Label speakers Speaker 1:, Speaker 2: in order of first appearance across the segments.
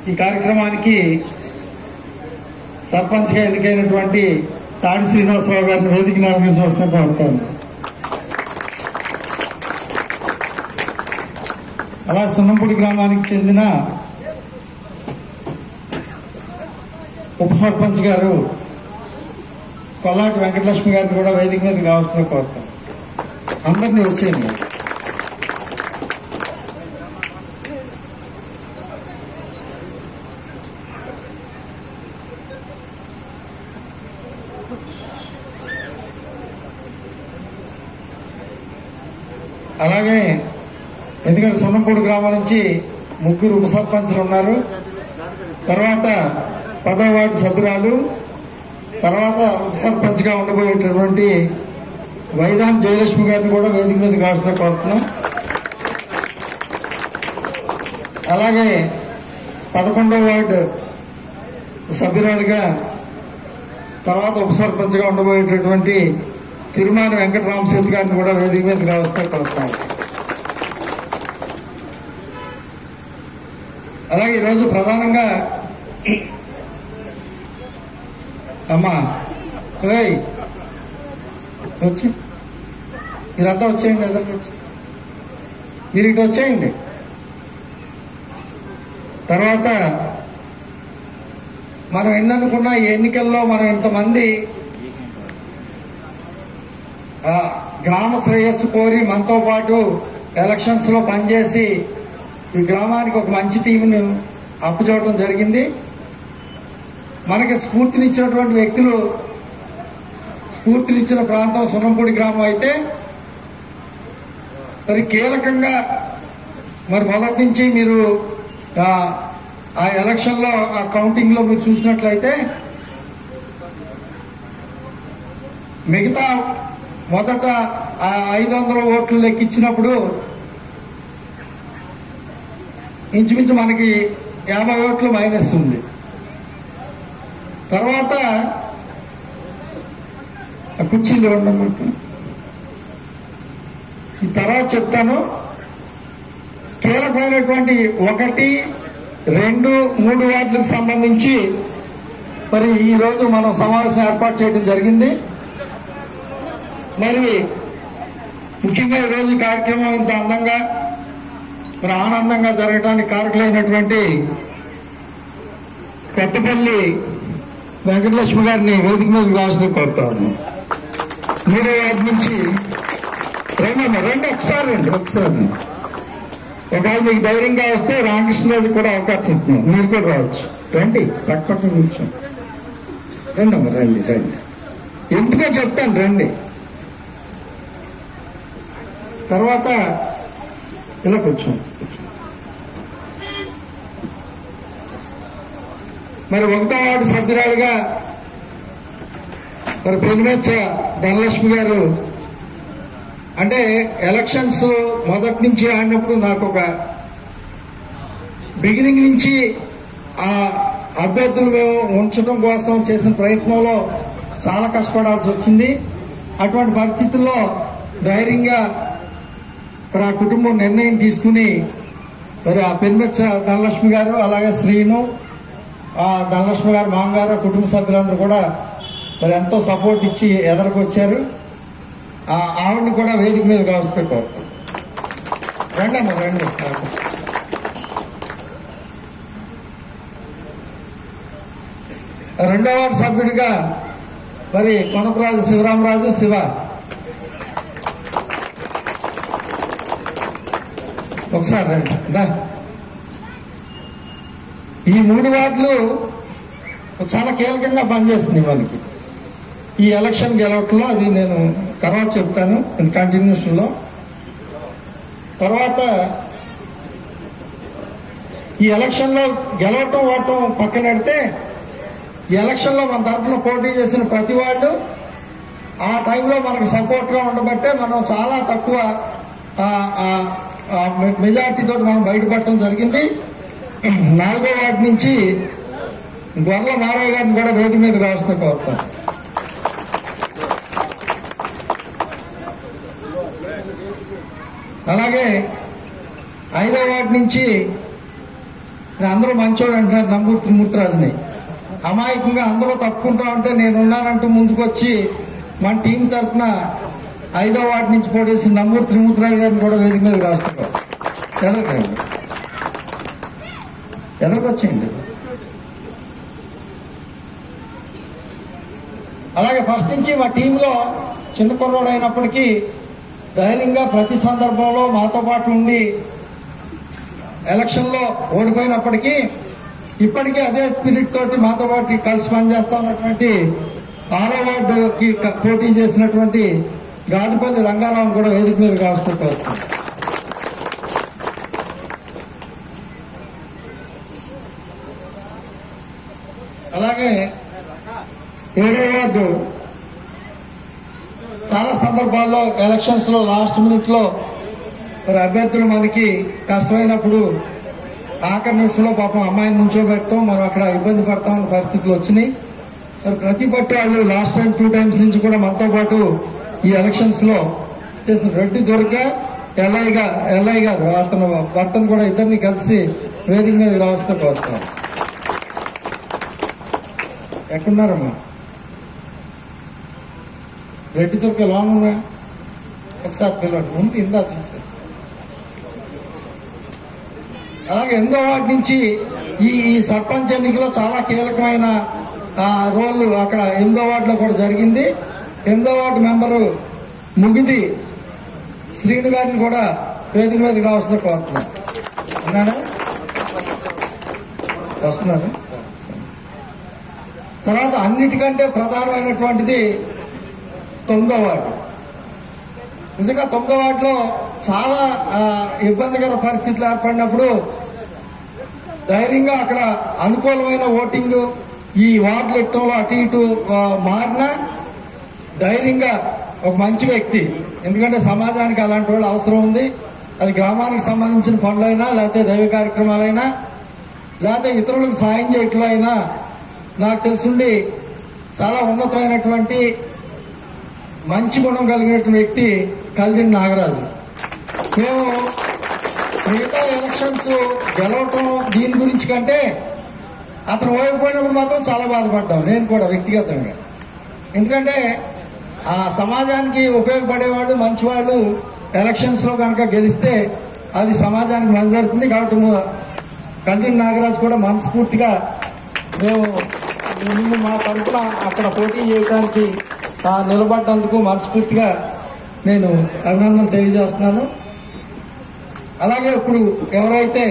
Speaker 1: ఈ కార్యక్రమానికి సర్పంచ్గా ఎన్నికైనటువంటి తాడి శ్రీనివాసరావు గారిని వేదిక నాయకులు చూస్తున్న కోరుతాను అలా సున్నంపూడి గ్రామానికి చెందిన ఉప సర్పంచ్ గారు కొల్లాటి వెంకటలక్ష్మి గారిని కూడా వేదిక మీదకి రావాల్సిన కోరుతాం అందరినీ వచ్చేయండి అలాగే ఎందుకంటే సున్నంపూడి గ్రామం నుంచి ముగ్గురు ఉప సర్పంచులు ఉన్నారు తర్వాత పదవ వార్డు సభ్యురాలు తర్వాత ఉప సర్పంచ్గా ఉండబోయేటటువంటి వైదాన్ జయలక్ష్మి గారిని కూడా వేదిక మీద కావాల్సిన కోరుతున్నాం అలాగే పదకొండవ వార్డు సభ్యురాలుగా తర్వాత ఉప సర్పంచ్గా ఉండబోయేటటువంటి తిరుమాని వెంకటరామశెట్టి గారిని కూడా వేదిక మీద కావాల్సిన కోరుతున్నాం అలాగే ఈరోజు ప్రధానంగా అమ్మా ఓయ్ వచ్చి మీరంతా వచ్చేయండి ఎదురుకు వచ్చి మీరు ఇటు వచ్చేయండి తర్వాత మనం ఎన్ననుకున్నా ఈ ఎన్నికల్లో మనం ఇంతమంది ఆ, గ్రామ శ్రేయస్సు కోరి మనతో పాటు ఎలక్షన్స్ లో పనిచేసి ఈ గ్రామానికి ఒక మంచి టీంను అప్పచెప్పడం జరిగింది మనకి స్ఫూర్తినిచ్చినటువంటి వ్యక్తులు స్ఫూర్తినిచ్చిన ప్రాంతం సున్నంపూడి గ్రామం అయితే మరి కీలకంగా మరి మొదటి నుంచి మీరు ఆ, ఆ ఎలక్షన్ లో ఆ కౌంటింగ్ లో మీరు చూసినట్లయితే మిగతా మొదట ఆ ఐదు వందల ఓట్లు లెక్కించినప్పుడు ఇంచుమించు మనకి యాభై ఓట్లు మైనస్ ఉంది తర్వాత ఆ కుర్చీలు ఉండమంటే ఈ తర్వాత చెప్తాను కీలకమైనటువంటి ఒకటి రెండు మూడు వార్డులకు సంబంధించి మరి ఈ రోజు మనం సమావేశం ఏర్పాటు చేయడం జరిగింది మరి ముఖ్యంగా ఈరోజు ఈ కార్యక్రమం ఇంత అందంగా మరి ఆనందంగా జరగడానికి కారకులైనటువంటి కొత్తపల్లి వెంకటలక్ష్మి గారిని వేదిక మీద రావాల్సిన కోరుతాను మూడో వార్డు నుంచి రండి రండి ఒకసారి రండి ఒకసారి ఒకవేళ మీకు ధైర్యంగా వస్తే రామకృష్ణరాజు కూడా అవకాశం ఇస్తున్నాం మీరు కూడా రావచ్చు రండి పక్క పక్కన కూర్చోండి రండి అమ్మ రండి రండి ఎందుకో చెప్తాను రండి తర్వాత ఇలా కూర్చోండి మరి ఒకటో వార్డు సభ్యురాలుగా మరి పెనుమెచ్చ ధనలక్ష్మి గారు అంటే ఎలక్షన్స్ మొదటి నుంచి ఆడినప్పుడు నాకు ఒక బిగినింగ్ నుంచి ఆ అభ్యర్థులు మేము ఉంచడం కోసం చేసిన ప్రయత్నంలో చాలా కష్టపడాల్సి వచ్చింది అటువంటి పరిస్థితుల్లో ధైర్యంగా మరి ఆ కుటుంబం నిర్ణయం తీసుకుని మరి ఆ పెన్మెచ్చ ధనలక్ష్మి గారు అలాగే శ్రీను ఆ ధనలక్ష్మి గారు మామగారు ఆ కుటుంబ సభ్యులందరూ కూడా మరి ఎంతో సపోర్ట్ ఇచ్చి ఎదరికి వచ్చారు ఆ ఆవిడని కూడా వేదిక మీద కావస్తే కోరుతాం రండి అమ్మ రండి రెండో వార్డు సభ్యుడిగా మరి కొనపరాజు శివరామరాజు శివ ఒకసారి రండి దా. ఈ మూడు వార్డులు చాలా కీలకంగా పనిచేస్తుంది మనకి ఈ ఎలక్షన్ గెలవటంలో అది నేను తర్వాత చెప్తాను కంటిన్యూషన్ లో తర్వాత ఈ ఎలక్షన్ లో గెలవటం ఓటం పక్కన పెడితే ఈ ఎలక్షన్ లో మన తరఫున పోటీ చేసిన ప్రతి వాళ్ళు ఆ టైంలో మనకు సపోర్ట్ గా ఉండబట్టే మనం చాలా తక్కువ మెజార్టీ తోటి మనం బయటపడటం జరిగింది నాలుగో వార్డు నుంచి గొర్రెల మారయ్య గారిని కూడా వేది మీద రావాల్సిన కోరుతాం అలాగే ఐదో వార్డు నుంచి అందరూ మంచోడు అంటున్నారు నంబూరు త్రిమూర్తిరాజుని అమాయకంగా అందరూ తప్పుకుంటా ఉంటే నేను ఉన్నానంటూ ముందుకొచ్చి మన టీం తరఫున ఐదో వార్డు నుంచి పోటేసి నంబూరు త్రిమూర్తిరాజు గారిని కూడా వేదిక మీద రాస్తున్నారు ఎదరకండి ఎదరికొచ్చేయండి అలాగే ఫస్ట్ నుంచి మా టీంలో చిన్న కుర్రోడు అయినప్పటికీ ధైర్యంగా ప్రతి సందర్భంలో మాతో పాటు ఉండి ఎలక్షన్లో ఓడిపోయినప్పటికీ ఇప్పటికీ అదే స్పిరిట్ తోటి మాతో పాటు కలిసి పనిచేస్తా ఉన్నటువంటి ఆరో వార్డుకి క- పోటీ చేసినటువంటి గాదిపల్లి రంగారావు కూడా వేదిక మీద కాల్చుకుంటూ వస్తుంది అలాగే ఏడో వార్డు చాలా సందర్భాల్లో ఎలక్షన్స్ లో లాస్ట్ మినిట్ లో మరి అభ్యర్థులు మనకి కష్టమైనప్పుడు ఆఖరి నిమిషంలో పాపం అమ్మాయిని నుంచోబెట్టడం మనం అక్కడ ఇబ్బంది పడతామన్న పరిస్థితులు వచ్చినాయి మరి ప్రతి పట్టు వాళ్ళు లాస్ట్ టైం టూ టైమ్స్ నుంచి కూడా మనతో పాటు ఈ ఎలక్షన్స్ లో చేసిన రెడ్డి దొరక ఎల్ఐగా ఎల్ఐ గారు అతను భర్తను కూడా ఇద్దరిని కలిసి వేదిక మీద రావస్తే కోరుతాం ఎక్కడున్నారమ్మా రెడ్డి దొరికే లోన్ ఉన్నా ఒకసారి పిలవండి ఉంది ఇందా చూసారు అలాగే ఎనిమిదో వార్డు నుంచి ఈ ఈ సర్పంచ్ ఎన్నికలో చాలా కీలకమైన ఆ, రోల్ అక్కడ ఎనిమిదో వార్డులో కూడా జరిగింది ఎనిమిదో వార్డు మెంబరు ముగిది శ్రీను గారిని కూడా వేదిక మీదకి రావాల్సిన కోరుతున్నాను ఉన్నారా వస్తున్నారు తర్వాత అన్నిటికంటే ప్రధానమైనటువంటిది తొమ్మిదో వార్డు నిజంగా తొమ్మిదో వార్డులో చాలా ఆ, ఇబ్బందికర పరిస్థితులు ఏర్పడినప్పుడు ధైర్యంగా అక్కడ అనుకూలమైన ఓటింగ్ ఈ వార్డుల ఎట్టంలో అటు ఇటు ఆ, మారినా ధైర్యంగా ఒక మంచి వ్యక్తి ఎందుకంటే సమాజానికి అలాంటి వాళ్ళు అవసరం ఉంది అది గ్రామానికి సంబంధించిన పనులైనా లేకపోతే దైవ కార్యక్రమాలైనా లేకపోతే ఇతరులకు సాయం చేయట్లో అయినా నాకు తెలుసుండి చాలా ఉన్నతమైనటువంటి మంచి గుణం కలిగినటువంటి వ్యక్తి కలిగిన నాగరాజు మేము మిగతా ఎలక్షన్స్ గెలవటం దీని గురించి కంటే అతను ఓడిపోయినప్పుడు మాత్రం చాలా బాధపడ్డాం నేను కూడా వ్యక్తిగతంగా ఎందుకంటే ఆ సమాజానికి ఉపయోగపడేవాళ్ళు మంచివాళ్ళు ఎలక్షన్స్ లో కనుక గెలిస్తే అది సమాజానికి మంచి జరుగుతుంది కాబట్టి ము- కంటిన్ నాగరాజు కూడా మనస్ఫూర్తిగా మేము నిన్ను మా తరఫున అక్కడ పోటీ చేయడానికి ఆ, నిలబడ్డందుకు మనస్ఫూర్తిగా నేను అభినందన తెలియజేస్తున్నాను అలాగే ఇప్పుడు ఎవరైతే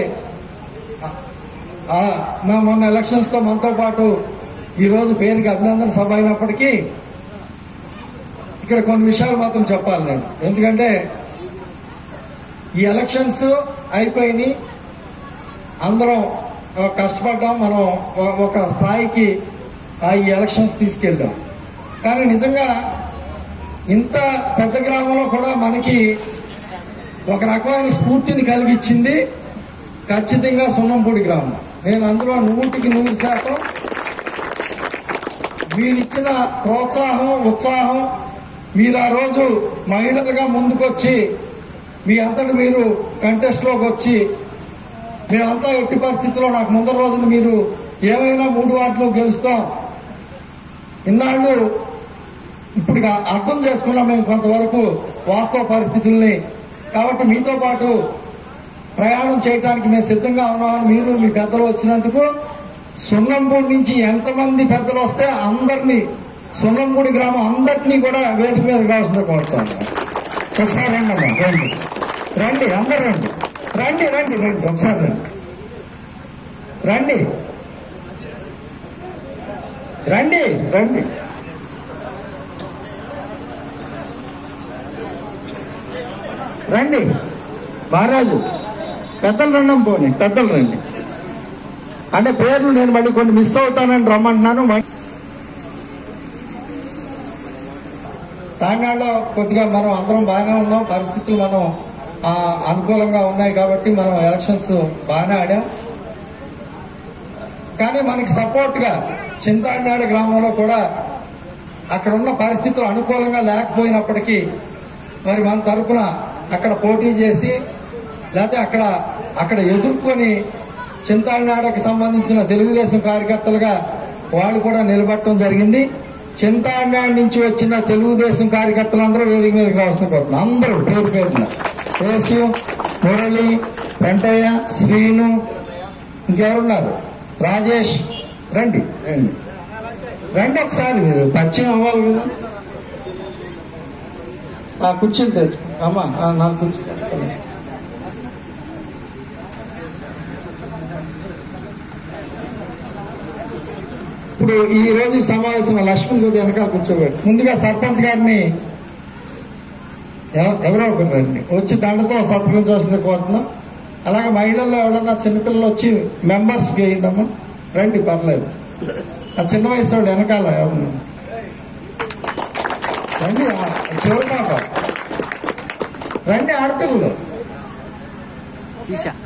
Speaker 1: ఆ, మా మొన్న ఎలక్షన్స్ లో మనతో పాటు ఈ రోజు పేరుకి అభినందన సభ అయినప్పటికీ ఇక్కడ కొన్ని విషయాలు మాత్రం చెప్పాలి నేను ఎందుకంటే ఈ ఎలక్షన్స్ అయిపోయినాయి అందరం ఆ, కష్టపడ్డాం మనం ఒక- ఒక స్థాయికి ఆ ఈ ఎలక్షన్స్ తీసుకెళ్దాం కానీ నిజంగా ఇంత పెద్ద గ్రామంలో కూడా మనకి ఒక రకమైన స్ఫూర్తిని కలిగించింది ఖచ్చితంగా సున్నంపూడి గ్రామం నేను అందులో నూటికి నూరు శాతం మీరిచ్చిన ప్రోత్సాహం ఉత్సాహం మీరు ఆ రోజు మహిళలుగా ముందుకొచ్చి మీ అంతటి మీరు కంటెస్ట్ లోకి వచ్చి మేమంతా ఎట్టి పరిస్థితుల్లో నాకు ముందర రోజున మీరు ఏమైనా మూడు వాటిలో గెలుస్తాం ఇన్నాళ్ళు ఇప్పుడు ఇక అర్థం చేసుకున్నాం మేము కొంతవరకు వాస్తవ పరిస్థితుల్ని కాబట్టి మీతో పాటు ప్రయాణం చేయడానికి మేము సిద్ధంగా ఉన్నామని మీరు మీ పెద్దలు వచ్చినందుకు సున్నంపూడి నుంచి ఎంతమంది పెద్దలు వస్తే అందరినీ సున్నంపూడి గ్రామం అందరినీ కూడా వేదిక మీద కావాల్సింది కోరుతాను ఒకసారి రండి అమ్మా, రండి రండి అందరు రండి రండి రండి రండి ఒకసారి రండి రండి రండి రండి రండి మహారాజు పెద్దలు రండి పోనీ పెద్దలు రండి అంటే పేర్లు నేను మళ్ళీ కొన్ని మిస్ అవుతానని రమ్మంటున్నాను మ- తెలంగాణలో కొద్దిగా మనం అందరం బాగానే ఉన్నాం పరిస్థితులు మనం ఆ, అనుకూలంగా ఉన్నాయి కాబట్టి మనం ఎలక్షన్స్ బాగానే ఆడాం కానీ మనకి సపోర్ట్ గా చింతాడినాడు గ్రామంలో కూడా అక్కడ ఉన్న పరిస్థితులు అనుకూలంగా లేకపోయినప్పటికీ మరి మన తరపున అక్కడ పోటీ చేసి లేకపోతే అక్కడ అక్కడ ఎదుర్కొని చింతాడినాడకి సంబంధించిన తెలుగుదేశం కార్యకర్తలుగా వాళ్ళు కూడా నిలబడటం జరిగింది చింతాడినాడు నుంచి వచ్చిన తెలుగుదేశం కార్యకర్తలందరూ వేదిక మీదకి రావాల్సిన కోరుతున్నాం అందరూ పేరు పేరున కేసు మురళి వెంటయ్య శ్రీను ఇంకెవరున్నారు రాజేష్ రండి రండి రండి ఒకసారి మీరు పరిచయం అవ్వాలి కదా ఆ కుర్చీలు తెచ్చు అమ్మా ఆ, నాకు కుర్చీ తెచ్చుకోండి. ఇప్పుడు ఈ రోజు ఈ సమావేశం లక్ష్మణ్ కొద్ది వెనకాల కూర్చోబెట్టి ముందుగా సర్పంచ్ గారిని ఎవ- ఎవరో ఒకరు రండి వచ్చి దండతో సత్కరించవలసింది కోరుతున్నాం అలాగే మహిళల్లో ఎవరన్నా చిన్నపిల్లలు వచ్చి మెంబర్స్ వేయండమ్మా రండి పర్లేదు ఆ చిన్న వయసు వాళ్ళు వెనకాల ఎవరు రండి ఆ చివరి పాప రండి ఆడపిల్లలు
Speaker 2: ఈశా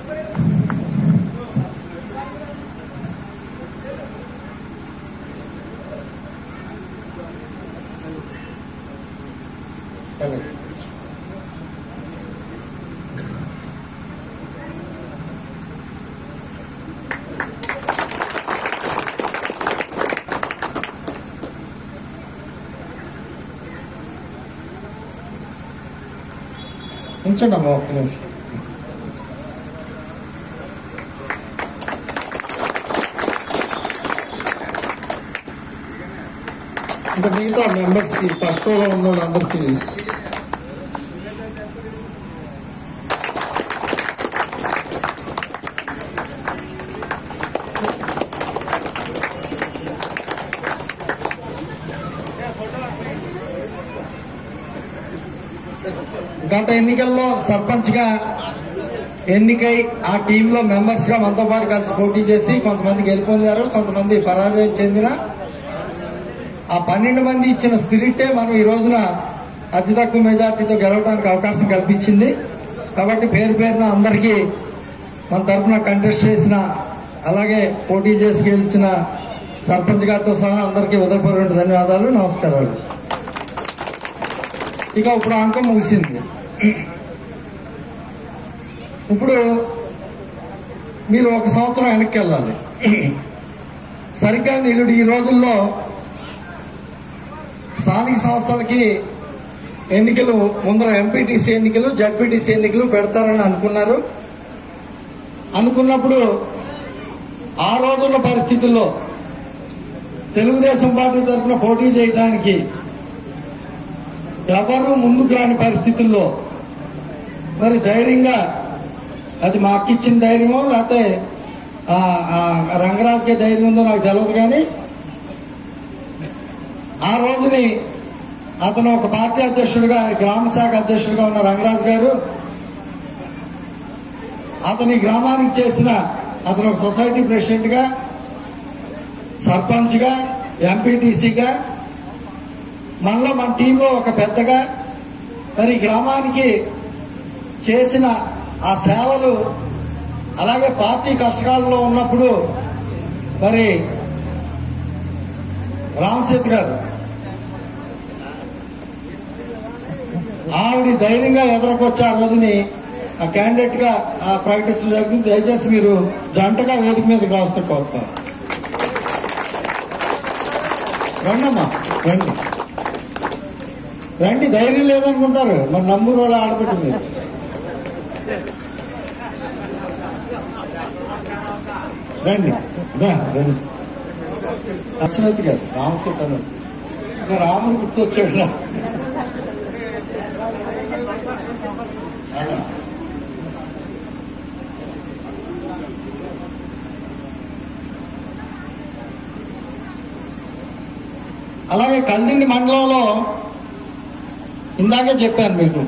Speaker 1: రండి. ఉంచండి అమ్మా ఒక్క నిమిషం ఇంకా మిగతా మెంబర్స్ కి ఫస్ట్ లో ఉన్న వాళ్ళందరికీ గత ఎన్నికల్లో సర్పంచ్ గా ఎన్నికై ఆ టీంలో మెంబర్స్ గా మనతో పాటు కలిసి పోటీ చేసి కొంతమంది గెలుపొందారు కొంతమంది పరాజయం చెందిన ఆ పన్నెండు మంది ఇచ్చిన స్పిరిటే మనం ఈ రోజున అతి తక్కువ మెజార్టీతో గెలవడానికి అవకాశం కల్పించింది కాబట్టి పేరు పేరున అందరికీ మన తరఫున కంటెస్ట్ చేసిన అలాగే పోటీ చేసి గెలిచిన సర్పంచ్ గారితో సహా అందరికీ ఉదయపూర్వక ధన్యవాదాలు నమస్కారాలు ఇక ఇప్పుడు అంకం ముగిసింది ఇప్పుడు మీరు ఒక సంవత్సరం వెనక్కి వెళ్ళాలి సరిగ్గా నిరుడు ఈ రోజుల్లో స్థానిక సంస్థలకి ఎన్నికలు ముందర ఎంపీటీసీ ఎన్నికలు జడ్పీటీసీ ఎన్నికలు పెడతారని అనుకున్నారు అనుకున్నప్పుడు ఆ రోజుల పరిస్థితుల్లో తెలుగుదేశం పార్టీ తరఫున పోటీ చేయడానికి ఎవరు ముందుకు రాని పరిస్థితుల్లో మరి ధైర్యంగా అది మా అక్కిచ్చిన ధైర్యమో లేకపోతే ఆ, ఆ రంగరాజుకే ధైర్యం ఉందో నాకు తెలియదు కానీ ఆ రోజుని అతను ఒక పార్టీ అధ్యక్షుడిగా గ్రామ శాఖ అధ్యక్షుడిగా ఉన్న రంగరాజు గారు అతని గ్రామానికి చేసిన అతను ఒక సొసైటీ ప్రెసిడెంట్ గా సర్పంచ్ గా ఎంపీటీసీగా మనలో మన టీంలో ఒక పెద్దగా మరి గ్రామానికి చేసిన ఆ సేవలు అలాగే పార్టీ కష్టకాలంలో ఉన్నప్పుడు మరి రామసేత్ గారు ఆవిడ ధైర్యంగా ఎదురుకొచ్చి ఆ రోజుని ఆ క్యాండిడేట్ గా ఆ ప్రకటించడం జరిగింది దయచేసి మీరు జంటగా వేదిక మీదకి రాస్తూ కోరుతారు రండమ్మా రండి రండి ధైర్యం లేదనుకుంటారు మరి నమ్మురు వాళ్ళు ఆడబెట్టి మీరు రండి రా, రండి అశ్వతి గారు రామకృష్ణ ఇంకా రాముడు గుర్తొచ్చాడు నాకు. అలా. అలాగే కందిండి మండలంలో ఇందాకే చెప్పాను మీకు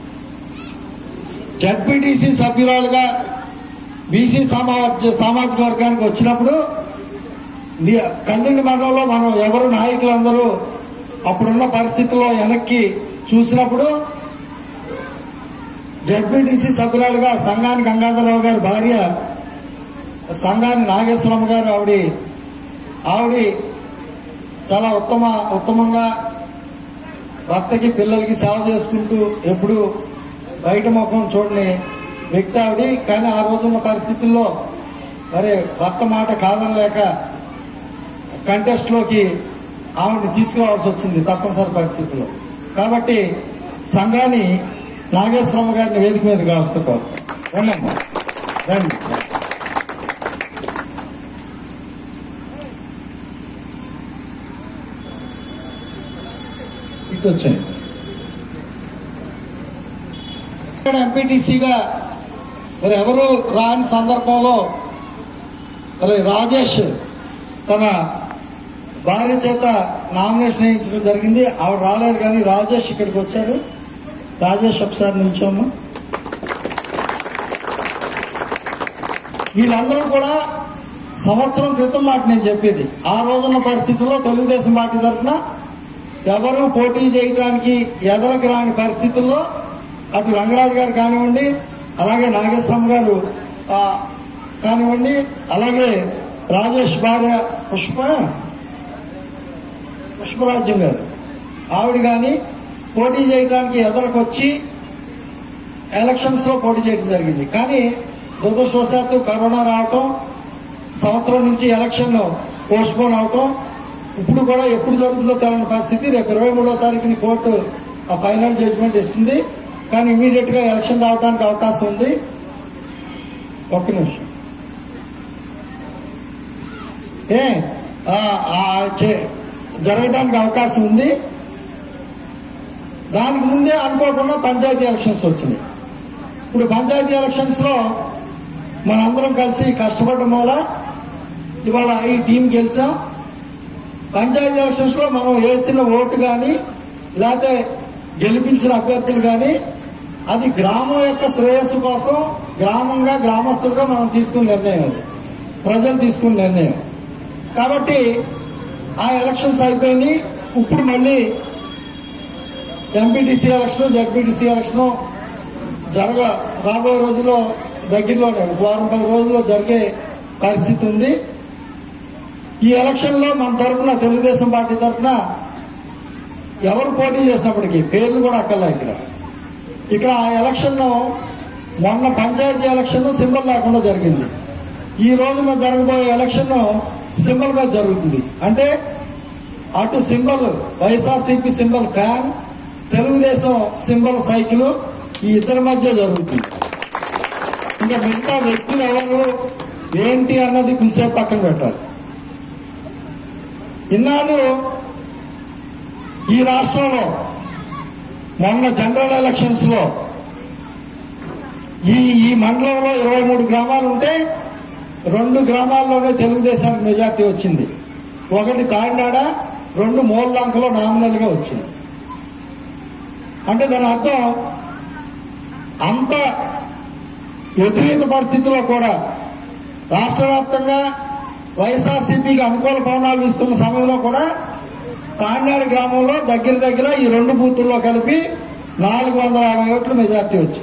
Speaker 1: జడ్పీటీసీ సభ్యురాలుగా బీసీ సామాజిక సామాజిక వర్గానికి వచ్చినప్పుడు ని- కందిండి మండలంలో మనం ఎవరు నాయకులందరూ అప్పుడున్న పరిస్థితుల్లో వెనక్కి చూసినప్పుడు జడ్పీటీసీ సభ్యురాలుగా సంఘానికి గంగాధరరావు గారి భార్య సంఘాన్ని నాగేశ్వరమ్మ గారు ఆవిడ ఆవిడ చాలా ఉత్తమ ఉత్తమంగా భర్తకి పిల్లలకి సేవ చేసుకుంటూ ఎప్పుడు బయట ముఖం చూడని వ్యక్తి ఆవిడ కానీ ఆ రోజున్న పరిస్థితుల్లో మరి భర్త మాట కాదనలేక కంటెస్ట్ లోకి ఆవిడని తీసుకురావాల్సి వచ్చింది తప్పనిసరి పరిస్థితుల్లో కాబట్టి సంఘాన్ని నాగేశ్వరమ్మ గారిని వేదిక మీద కాస్తుకోవాలి రండమ్మా రండి ఇటు వచ్చాయి ఇక్కడ ఎంపీటీసీగా మరి ఎవరు రాని సందర్భంలో మరి రాజేష్ తన భార్య చేత నామినేషన్ వేయించడం జరిగింది ఆవిడ రాలేదు కానీ రాజేష్ ఇక్కడికి వచ్చాడు రాజేష్ ఒకసారి నిల్చోమ్మా వీళ్ళందరూ కూడా సంవత్సరం క్రితం మాట నేను చెప్పేది ఆ రోజున్న పరిస్థితుల్లో తెలుగుదేశం పార్టీ తరఫున ఎవరు పోటీ చేయడానికి ఎదలకు రాని పరిస్థితుల్లో అటు రంగరాజు గారు కానివ్వండి అలాగే నాగేశ్వరం గారు ఆ, కానివ్వండి అలాగే రాజేష్ భార్య పుష్ప పుష్పరాజ్యం గారు ఆవిడ కానీ పోటీ చేయడానికి ఎదరకొచ్చి ఎలక్షన్స్ లో పోటీ చేయడం జరిగింది కానీ దురదృష్టవశాత్తు కరోనా రావటం సంవత్సరం నుంచి ఎలక్షన్ పోస్ట్ పోన్ అవటం ఇప్పుడు కూడా ఎప్పుడు జరుగుతుందో తెలియని పరిస్థితి రేపు ఇరవై మూడో తారీఖుని కోర్టు ఆ ఫైనల్ జడ్జిమెంట్ ఇస్తుంది కానీ ఇమీడియట్ గా ఎలక్షన్ రావడానికి అవకాశం ఉంది ఒక్క నిమిషం ఏ ఆ, ఆ, చే- జరగడానికి అవకాశం ఉంది దానికి ముందే అనుకోకుండా పంచాయతీ ఎలక్షన్స్ వచ్చినాయి ఇప్పుడు పంచాయతీ ఎలక్షన్స్ లో మనందరం కలిసి కష్టపడడం వల్ల ఇవాళ ఈ టీం గెలిచాం పంచాయతీ ఎలక్షన్స్ లో మనం వేసిన ఓటు కానీ లేకపోతే గెలిపించిన అభ్యర్థులు కానీ అది గ్రామం యొక్క శ్రేయస్సు కోసం గ్రామంగా గ్రామస్తులుగా మనం తీసుకున్న నిర్ణయం అది ప్రజలు తీసుకున్న నిర్ణయం కాబట్టి ఆ ఎలక్షన్స్ అయిపోయినాయి ఇప్పుడు మళ్ళీ ఎంపీటీసీ ఎలక్షన్ జడ్పీటీసీ ఎలక్షన్ జరగ రాబోయే రోజుల్లో దగ్గరలోనే ఒక వారం పది రోజుల్లో జరిగే పరిస్థితి ఉంది ఈ ఎలక్షన్ లో మన తరఫున తెలుగుదేశం పార్టీ తరఫున ఎవరు పోటీ చేసినప్పటికీ పేర్లు కూడా అక్కర్లే ఇక్కడ ఇక్కడ ఆ ఎలక్షన్ మొన్న పంచాయతీ ఎలక్షన్ సింబల్ లేకుండా జరిగింది ఈ రోజున జరగబోయే ఎలక్షన్ సింబల్ మీద జరుగుతుంది అంటే అటు symbol YSRCP symbol fan Telugu Desam symbol cycle ఈ ఇద్దరి మధ్య జరుగుతుంది ఇంకా మిగతా వ్యక్తులు ఎవరు ఏంటి అన్నది కొంచెంసేపు పక్కన పెట్టాలి ఇన్నాళ్ళు ఈ రాష్ట్రంలో మొన్న జనరల్ ఎలక్షన్స్ లో ఈ ఈ మండలంలో ఇరవై మూడు గ్రామాలు ఉంటే రెండు గ్రామాల్లోనే తెలుగుదేశానికి మెజార్టీ వచ్చింది ఒకటి తాడినాడ రెండు మూలలంకలో నామినల్ గా వచ్చింది అంటే దాని అర్థం అంత వ్యతిరేక పరిస్థితుల్లో కూడా రాష్ట్ర వ్యాప్తంగా వైఎస్ఆర్సీపీకి అనుకూల పవనాలు ఇస్తున్న సమయంలో కూడా తాండాడి గ్రామంలో దగ్గర దగ్గర ఈ రెండు బూతుల్లో కలిపి నాలుగు వందల యాభై ఓట్లు మెజార్టీ వచ్చింది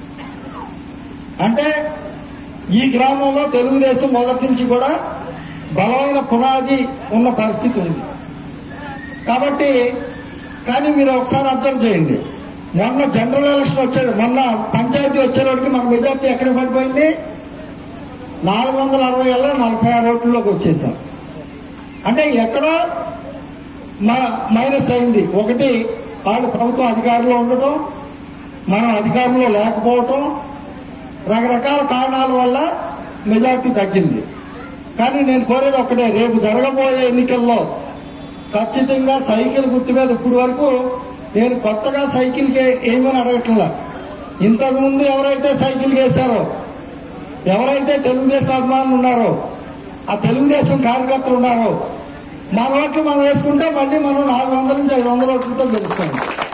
Speaker 1: అంటే ఈ గ్రామంలో తెలుగుదేశం మొదటి నుంచి కూడా బలమైన పునాది ఉన్న పరిస్థితి ఉంది కాబట్టి కానీ మీరు ఒకసారి అబ్జర్వ్ చేయండి మొన్న జనరల్ ఎలక్షన్ వచ్చాడు మొన్న పంచాయతీ వచ్చేవాడికి మన మెజార్టీ ఎక్కడ పడిపోయింది నాలుగు వందల అరవై ఏళ్ళ నలభై ఆరు ఓట్లలోకి వచ్చేసాం అంటే ఎక్కడో మ- మైనస్ అయింది ఒకటి వాళ్ళు ప్రభుత్వం అధికారంలో ఉండటం మనం అధికారంలో లేకపోవటం రకరకాల కారణాల వల్ల మెజార్టీ తగ్గింది కానీ నేను కోరేది ఒకటే రేపు జరగబోయే ఎన్నికల్లో ఖచ్చితంగా సైకిల్ గుర్తు మీద ఇప్పుడు వరకు నేను కొత్తగా సైకిల్కి ఏమని అడగట్లా ఇంతకు ముందు ఎవరైతే సైకిల్ వేశారో ఎవరైతే తెలుగుదేశం అభిమానులు ఉన్నారో ఆ తెలుగుదేశం కార్యకర్తలు ఉన్నారో మన ఓట్లు మనం వేసుకుంటే మళ్ళీ మనం నాలుగు వందల నుంచి ఐదు వందల ఓట్లతో గెలుస్తాం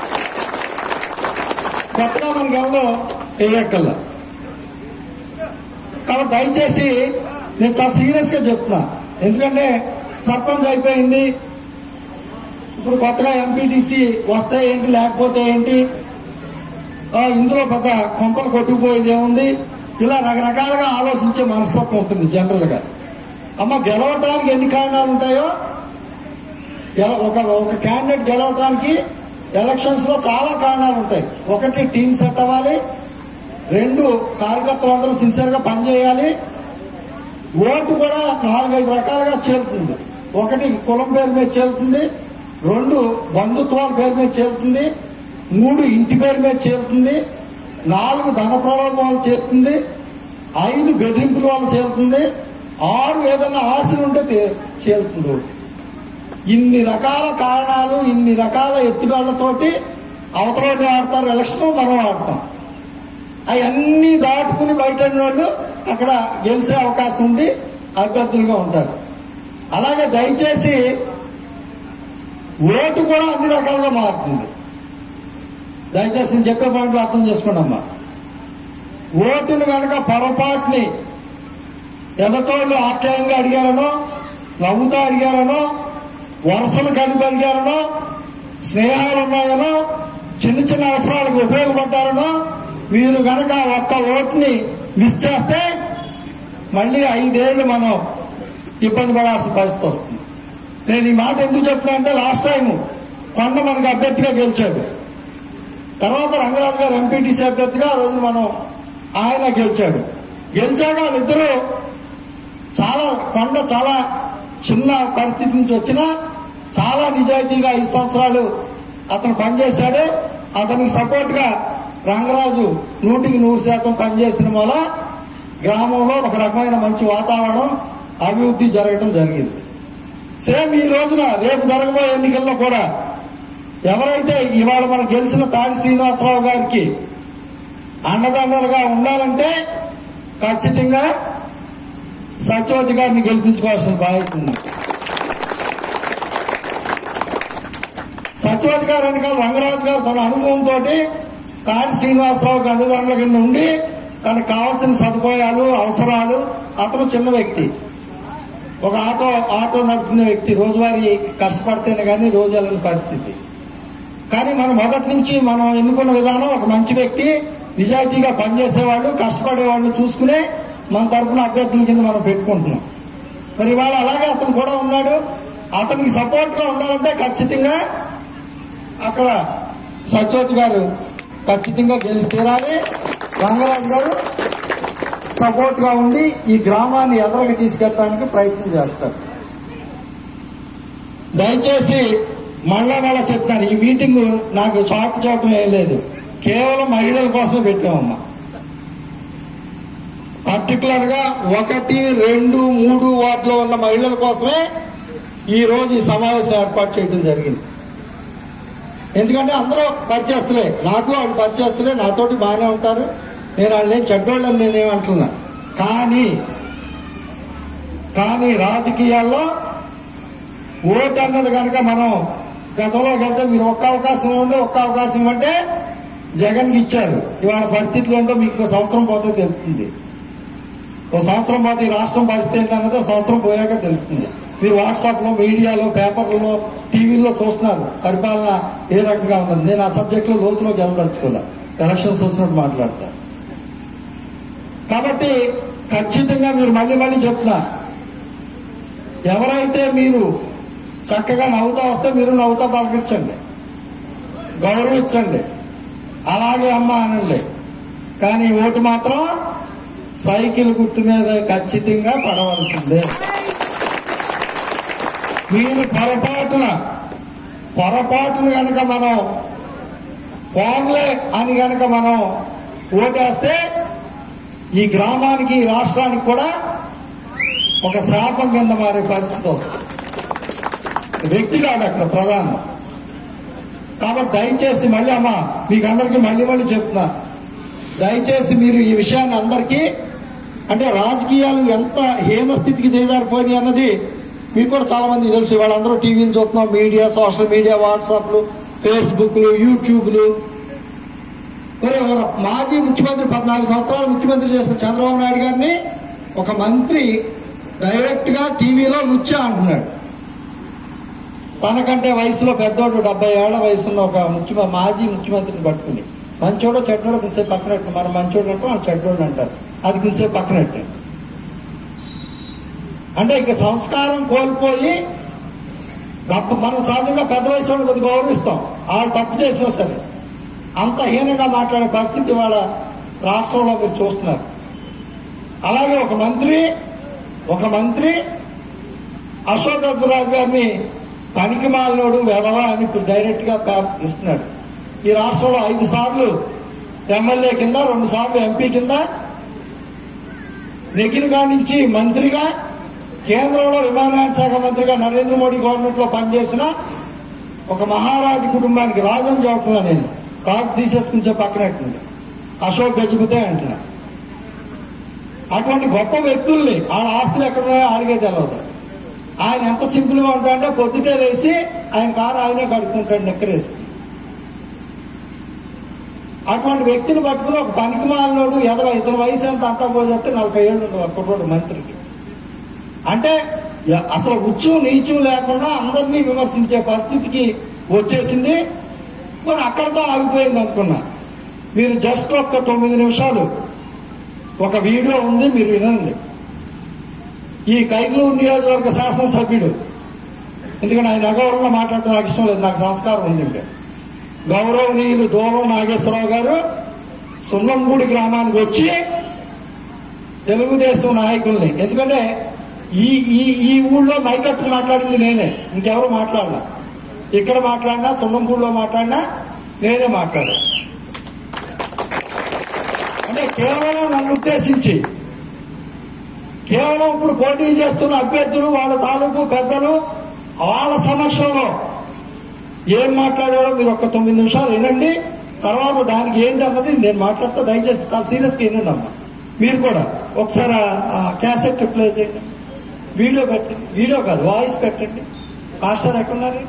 Speaker 1: కొత్తగా మనకి ఎవరో వేయక్కల్లా కాబట్టి దయచేసి నేను చాలా సీరియస్ గా చెప్తున్నా ఎందుకంటే సర్పంచ్ అయిపోయింది ఇప్పుడు కొత్తగా ఎంపీటీసీ వస్తే ఏంటి లేకపోతే ఏంటి ఆ, ఇందులో పెద్ద కొంపలు కొట్టుకుపోయేది ఏముంది ఇలా రకరకాలుగా ఆలోచించే మనస్తత్వం ఉంటుంది జనరల్ గా అమ్మ గెలవటానికి ఎన్ని కారణాలు ఉంటాయో గెల- ఒక ఒక క్యాండిడేట్ గెలవటానికి ఎలక్షన్స్ లో చాలా కారణాలు ఉంటాయి ఒకటి టీం సెట్ అవ్వాలి రెండు కార్యకర్తలందరూ సిన్సియర్ గా పనిచేయాలి ఓటు కూడా నాలుగైదు రకాలుగా చేరుతుంది ఒకటి కులం పేరు మీద చేరుతుంది రెండు బంధుత్వాల పేరు మీద చేరుతుంది మూడు ఇంటి పేరు మీద చేరుతుంది నాలుగు ధన ప్రలోభాలు చేరుతుంది ఐదు బెదిరింపుల వల్ల చేరుతుంది ఆరు ఏదైనా ఆశలు ఉంటే తే- చేరుతుంది ఓటు. ఇన్ని రకాల కారణాలు ఇన్ని రకాల ఎత్తుగాళ్లతోటి అవతల వాళ్ళు ఆడతారు ఎలక్షన్ మనం ఆడతాం అవన్నీ దాటుకుని బయట ఉన్న వాళ్ళు అక్కడ గెలిచే అవకాశం ఉండి అభ్యర్థులుగా ఉంటారు అలాగే దయచేసి ఓటు కూడా అన్ని రకాలుగా మారుతుంది దయచేసి నేను చెప్పే పాయింట్లు అర్థం చేసుకోండమ్మా ఓటును కనుక పొరపాటుని ఎదటోళ్ళు ఆప్యాయంగా అడిగారనో నవ్వుతా అడిగారనో వరుసలు కలిపి అడిగారనో స్నేహాలు ఉన్నాయనో చిన్న చిన్న అవసరాలకు ఉపయోగపడ్డారనో మీరు గనక ఒక్క ఓటుని మిస్ చేస్తే మళ్ళీ ఐదేళ్లు మనం ఇబ్బంది పడాల్సిన పరిస్థితి వస్తుంది నేను ఈ మాట ఎందుకు చెప్తున్నా అంటే లాస్ట్ టైం కొండ మనకు అభ్యర్థిగా గెలిచాడు తర్వాత రంగరాజు గారు ఎంపీటీసీ అభ్యర్థిగా ఆ రోజు మనం ఆయన గెలిచాడు గెలిచాక వాళ్ళిద్దరూ చాలా కొండ చాలా చిన్న పరిస్థితి నుంచి వచ్చినా చాలా నిజాయితీగా ఐదు సంవత్సరాలు అతను పనిచేశాడు అతనికి సపోర్ట్ గా రంగరాజు నూటికి నూరు శాతం పనిచేసిన వల్ల గ్రామంలో ఒక రకమైన మంచి వాతావరణం అభివృద్ధి జరగడం జరిగింది సేమ్ ఈ రోజున రేపు జరగబోయే ఎన్నికల్లో కూడా ఎవరైతే ఇవాళ మనం గెలిచిన తాడి శ్రీనివాసరావు గారికి అండదండలుగా ఉండాలంటే ఖచ్చితంగా సత్యవతి గారిని గెలిపించుకోవాల్సిన బాధ్యత ఉంది సత్యవతి గారు వెనకాల రంగరాజు గారు తన అనుభవంతో తాడి శ్రీనివాసరావు అండదండల కింద ఉండి తనకు కావాల్సిన సదుపాయాలు అవసరాలు అతను చిన్న వ్యక్తి ఒక ఆటో ఆటో నడుపుకునే వ్యక్తి రోజువారీ కష్టపడితేనే కానీ రోజు వెళ్ళని పరిస్థితి కానీ మనం మొదటి నుంచి మనం ఎన్నుకున్న విధానం ఒక మంచి వ్యక్తి నిజాయితీగా పనిచేసేవాళ్ళు కష్టపడే వాళ్ళు చూసుకునే మన తరఫున అభ్యర్థుల కింద మనం పెట్టుకుంటున్నాం మరి ఇవాళ అలాగే అతను కూడా ఉన్నాడు అతనికి సపోర్ట్ గా ఉండాలంటే ఖచ్చితంగా అక్కడ సత్యవతి గారు ఖచ్చితంగా గెలిచి తీరాలి రంగరాజు గారు సపోర్ట్ గా ఉండి ఈ గ్రామాన్ని ఎదరకి తీసుకెళ్ళడానికి ప్రయత్నం చేస్తారు దయచేసి మళ్ళా మళ్ళా చెప్తాను ఈ మీటింగ్ నాకు చాటు చాటం ఏం లేదు కేవలం మహిళల కోసమే పెట్టామమ్మా పర్టికులర్ గా ఒకటి రెండు మూడు వార్డులో ఉన్న మహిళల కోసమే ఈ రోజు ఈ సమావేశం ఏర్పాటు చేయడం జరిగింది ఎందుకంటే అందరూ పరిచేస్తలే నాకు వాళ్ళు పరిచేస్తలే నాతోటి బాగానే ఉంటారు నేను వాళ్ళని చెడ్డోళ్ళని నేనేమంటున్నా కానీ కానీ రాజకీయాల్లో ఓటు అన్నది కనుక మనం గతంలో వెళ్తే మీరు ఒక్క అవకాశం ఇవ్వండి ఒక్క అవకాశం ఇవ్వంటే జగన్కి ఇచ్చారు ఇవాళ పరిస్థితులు ఏంటో మీకు ఒక సంవత్సరం పోతే తెలుస్తుంది ఒక సంవత్సరం పోతే ఈ రాష్ట్రం పరిస్థితి ఏంటన్నది ఒక సంవత్సరం పోయాక తెలుస్తుంది మీరు వాట్సాప్ లో మీడియాలో పేపర్లలో టీవీల్లో చూస్తున్నారు పరిపాలన ఏ రకంగా ఉన్నది నేను ఆ సబ్జెక్ట్ లో లోతులోకి వెళ్ళదలుచుకోలే ఎలక్షన్స్ వచ్చినట్టు మాట్లాడతా కాబట్టి ఖచ్చితంగా మీరు మళ్ళీ మళ్ళీ చెప్తున్నా ఎవరైతే మీరు చక్కగా నవ్వుతా వస్తే మీరు నవ్వుతా పలకించండి గౌరవించండి అలాగే అమ్మ అనండి కానీ ఓటు మాత్రం సైకిల్ గుర్తు మీద ఖచ్చితంగా పడవలసిందే మీరు పొరపాటున పొరపాటున గనక మనం పోన్లే అని గనక మనం ఓటేస్తే ఈ గ్రామానికి ఈ రాష్ట్రానికి కూడా ఒక శాపం కింద మారే పరిస్థితి వస్తుంది వ్యక్తి కాదు అక్కడ ప్రధానం కాబట్టి దయచేసి మళ్ళీ అమ్మా మీకు అందరికీ మళ్ళీ మళ్ళీ చెప్తున్నా దయచేసి మీరు ఈ విషయాన్ని అందరికీ అంటే రాజకీయాలు ఎంత హీన స్థితికి దిగజారిపోయినాయి అన్నది మీకు కూడా చాలా మంది తెలుసు వాళ్ళందరూ టీవీలు చూస్తున్నాం మీడియా సోషల్ మీడియా వాట్సాప్లు ఫేస్బుక్లు యూట్యూబ్లు మరి ఒక మాజీ ముఖ్యమంత్రి పద్నాలుగు సంవత్సరాలు ముఖ్యమంత్రి చేసిన చంద్రబాబు నాయుడు గారిని ఒక మంత్రి డైరెక్ట్ గా టీవీలో లుచ్చా అంటున్నాడు తనకంటే వయసులో పెద్దోడు డెబ్బై ఏళ్ల వయసున్న ఒక ముఖ్య మాజీ ముఖ్యమంత్రిని పట్టుకుని మంచోడో చెడ్డోడో పిలిచే పక్కనట్టు మనం మంచోడు అంటే వాళ్ళు చెడ్డోడు అంటారు అది పిలిచే పక్కనట్టు అంటే ఇక సంస్కారం కోల్పోయి గొప్ప మనం సహజంగా పెద్ద వయసు వాళ్ళు కొద్దిగా గౌరవిస్తాం వాళ్ళు తప్పు చేసినా సరే అంత హీనంగా మాట్లాడే పరిస్థితి వాళ్ళ రాష్ట్రంలో మీరు చూస్తున్నారు అలాగే ఒక మంత్రి ఒక మంత్రి అశోక్ అగ్రరాజ్ గారిని పనికి మాలినోడు వెధవా అని ఇప్పుడు డైరెక్ట్ గా పేపర్ ఇస్తున్నాడు ఈ రాష్ట్రంలో ఐదు సార్లు ఎమ్మెల్యే కింద రెండు సార్లు ఎంపీ కింద నెగిన కాడి నుంచి మంత్రిగా కేంద్రంలో విమానయాన శాఖ మంత్రిగా నరేంద్ర మోడీ గవర్నమెంట్ లో పనిచేసిన ఒక మహారాజు కుటుంబానికి రాజని చెబుతున్నా నేను రాజు తీసేసుకుని చెప్పి పక్కనట్టుంది అశోక్ గజపతే అంటున్నా అటువంటి గొప్ప వ్యక్తుల్ని వాళ్ళ ఆస్తులు ఎక్కడ ఉన్నాయో వాళ్ళకే తెలియదు ఆయన ఎంత సింపుల్ గా ఉంటాడంటే పొద్దుటే లేసి ఆయన కారు ఆయనే కడుక్కుంటాడు నెక్కరేసి అటువంటి వ్యక్తిని పట్టుకుని ఒక పనికి మాలినోడు ఎదవ ఇతని వయసు ఎంత అంతా పోతే నలభై ఏళ్ళు ఉంది ఒక కుర్రోడు మంత్రికి అంటే ఎ- అసలు ఉచ్చు నీచం లేకుండా అందరినీ విమర్శించే పరిస్థితికి వచ్చేసింది మరి అక్కడతో ఆగిపోయింది అనుకున్నా మీరు జస్ట్ ఒక్క తొమ్మిది నిమిషాలు ఒక వీడియో ఉంది మీరు వినండి ఈ కైకలూరు నియోజకవర్గ శాసనసభ్యుడు ఎందుకంటే ఆయన అగౌరవంగా మాట్లాడటం నాకు ఇష్టం లేదు నాకు సంస్కారం ఉంది ఇంకా గౌరవనీయులు దూరం నాగేశ్వరరావు గారు సున్నంగూడి గ్రామానికి వచ్చి తెలుగుదేశం నాయకుల్ని ఎందుకంటే ఈ ఈ ఈ ఊళ్ళో మైకట్టు మాట్లాడింది నేనే ఇంకెవరు మాట్లాడలా ఇక్కడ మాట్లాడినా సున్నంగూడిలో మాట్లాడినా నేనే మాట్లాడా అంటే కేవలం నన్ను ఉద్దేశించి కేవలం ఇప్పుడు పోటీ చేస్తున్న అభ్యర్థులు వాళ్ళ తాలూకు పెద్దలు వాళ్ళ సమక్షంలో ఏం మాట్లాడారో మీరు ఒక తొమ్మిది నిమిషాలు వినండి తర్వాత దానికి ఏంటి అన్నది నేను మాట్లాడతా దయచేసి చాలా సీరియస్ గా వినండి అమ్మా మీరు కూడా ఒకసారి ఆ- ఆ క్యాసెట్ ప్లే చేయండి వీడియో పెట్టండి వీడియో కాదు వాయిస్ పెట్టండి మాస్టర్ ఎక్కడున్నారు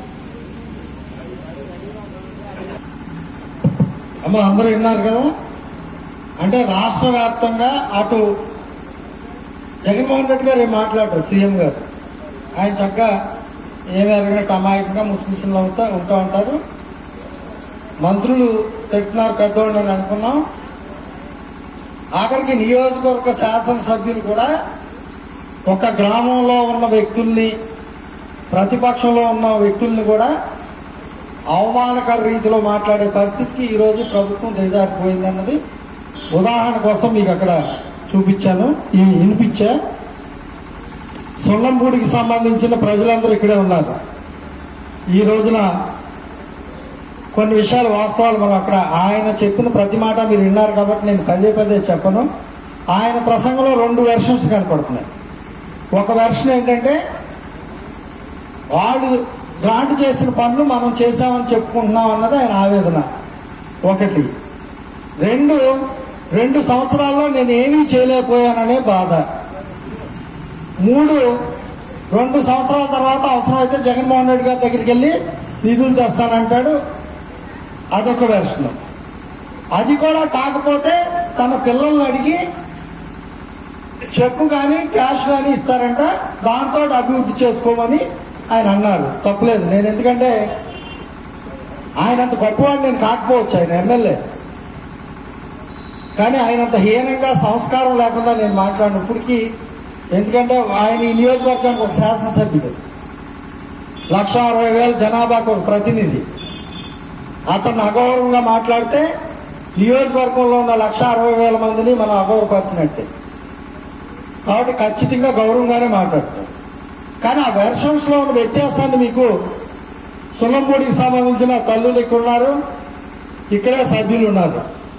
Speaker 1: అమ్మ అందరూ విన్నారు కదా అంటే రాష్ట్ర వ్యాప్తంగా అటు జగన్మోహన్ రెడ్డి గారు ఏం మాట్లాడారు సీఎం గారు ఆయన చక్కగా ఏమి ఎరగినట్టు అమాయకంగా ముస్లింలు అవుతా ఉంటూ ఉంటారు మంత్రులు తిట్టినారు పెద్దోళ్ళు అని అనుకున్నాం ఆఖరికి నియోజకవర్గ శాసనసభ్యులు కూడా ఒక గ్రామంలో ఉన్న వ్యక్తుల్ని ప్రతిపక్షంలో ఉన్న వ్యక్తుల్ని కూడా అవమానకర రీతిలో మాట్లాడే పరిస్థితికి ఈ రోజు ప్రభుత్వం దిగజారిపోయిందన్నది ఉదాహరణ కోసం మీకు అక్కడ చూపించాను ఈ వినిపించా సొల్లంపూడికి సంబంధించిన ప్రజలందరూ ఇక్కడే ఉన్నారు ఈ రోజున కొన్ని విషయాలు వాస్తవాలు మనం అక్కడ ఆయన చెప్పిన ప్రతి మాట మీరు విన్నారు కాబట్టి నేను పదే పదే చెప్పను ఆయన ప్రసంగంలో రెండు వెర్షన్స్ కనపడుతున్నాయి ఒక వెర్షన్ ఏంటంటే వాళ్ళు గ్రాంట్ చేసిన పనులు మనం చేశామని చెప్పుకుంటున్నాం అన్నది ఆయన ఆవేదన ఒకటి రెండు రెండు సంవత్సరాల్లో నేను ఏమీ చేయలేకపోయాననే బాధ మూడు రెండు సంవత్సరాల తర్వాత అవసరమైతే జగన్మోహన్ రెడ్డి గారి దగ్గరికి వెళ్ళి నిధులు తెస్తానంటాడు అదొక వెర్షన్ అది కూడా కాకపోతే తన పిల్లల్ని అడిగి చెక్కు కానీ క్యాష్ కానీ ఇస్తారంట దాంతో అభివృద్ధి చేసుకోమని ఆయన అన్నారు తప్పలేదు నేను ఎందుకంటే ఆయన అంత గొప్పవాడు నేను కాకపోవచ్చు ఆయన ఎమ్మెల్యే కానీ ఆయనంత హీనంగా సంస్కారం లేకుండా నేను మాట్లాడిన ఇప్పటికీ ఎందుకంటే ఆయన ఈ నియోజకవర్గానికి ఒక శాసనసభ్యుడు లక్ష అరవై వేల జనాభాకు ఒక ప్రతినిధి అతను అగౌరవంగా మాట్లాడితే నియోజకవర్గంలో ఉన్న లక్ష అరవై వేల మందిని మనం అగౌరవపరిచినట్టే కాబట్టి ఖచ్చితంగా గౌరవంగానే మాట్లాడతాం కానీ ఆ వెర్షన్స్ లో ఉన్న వ్యత్యాసాన్ని మీకు సులంపూడికి సంబంధించిన తల్లులు ఇక్కడ ఉన్నారు ఇక్కడే సభ్యులు ఉన్నారు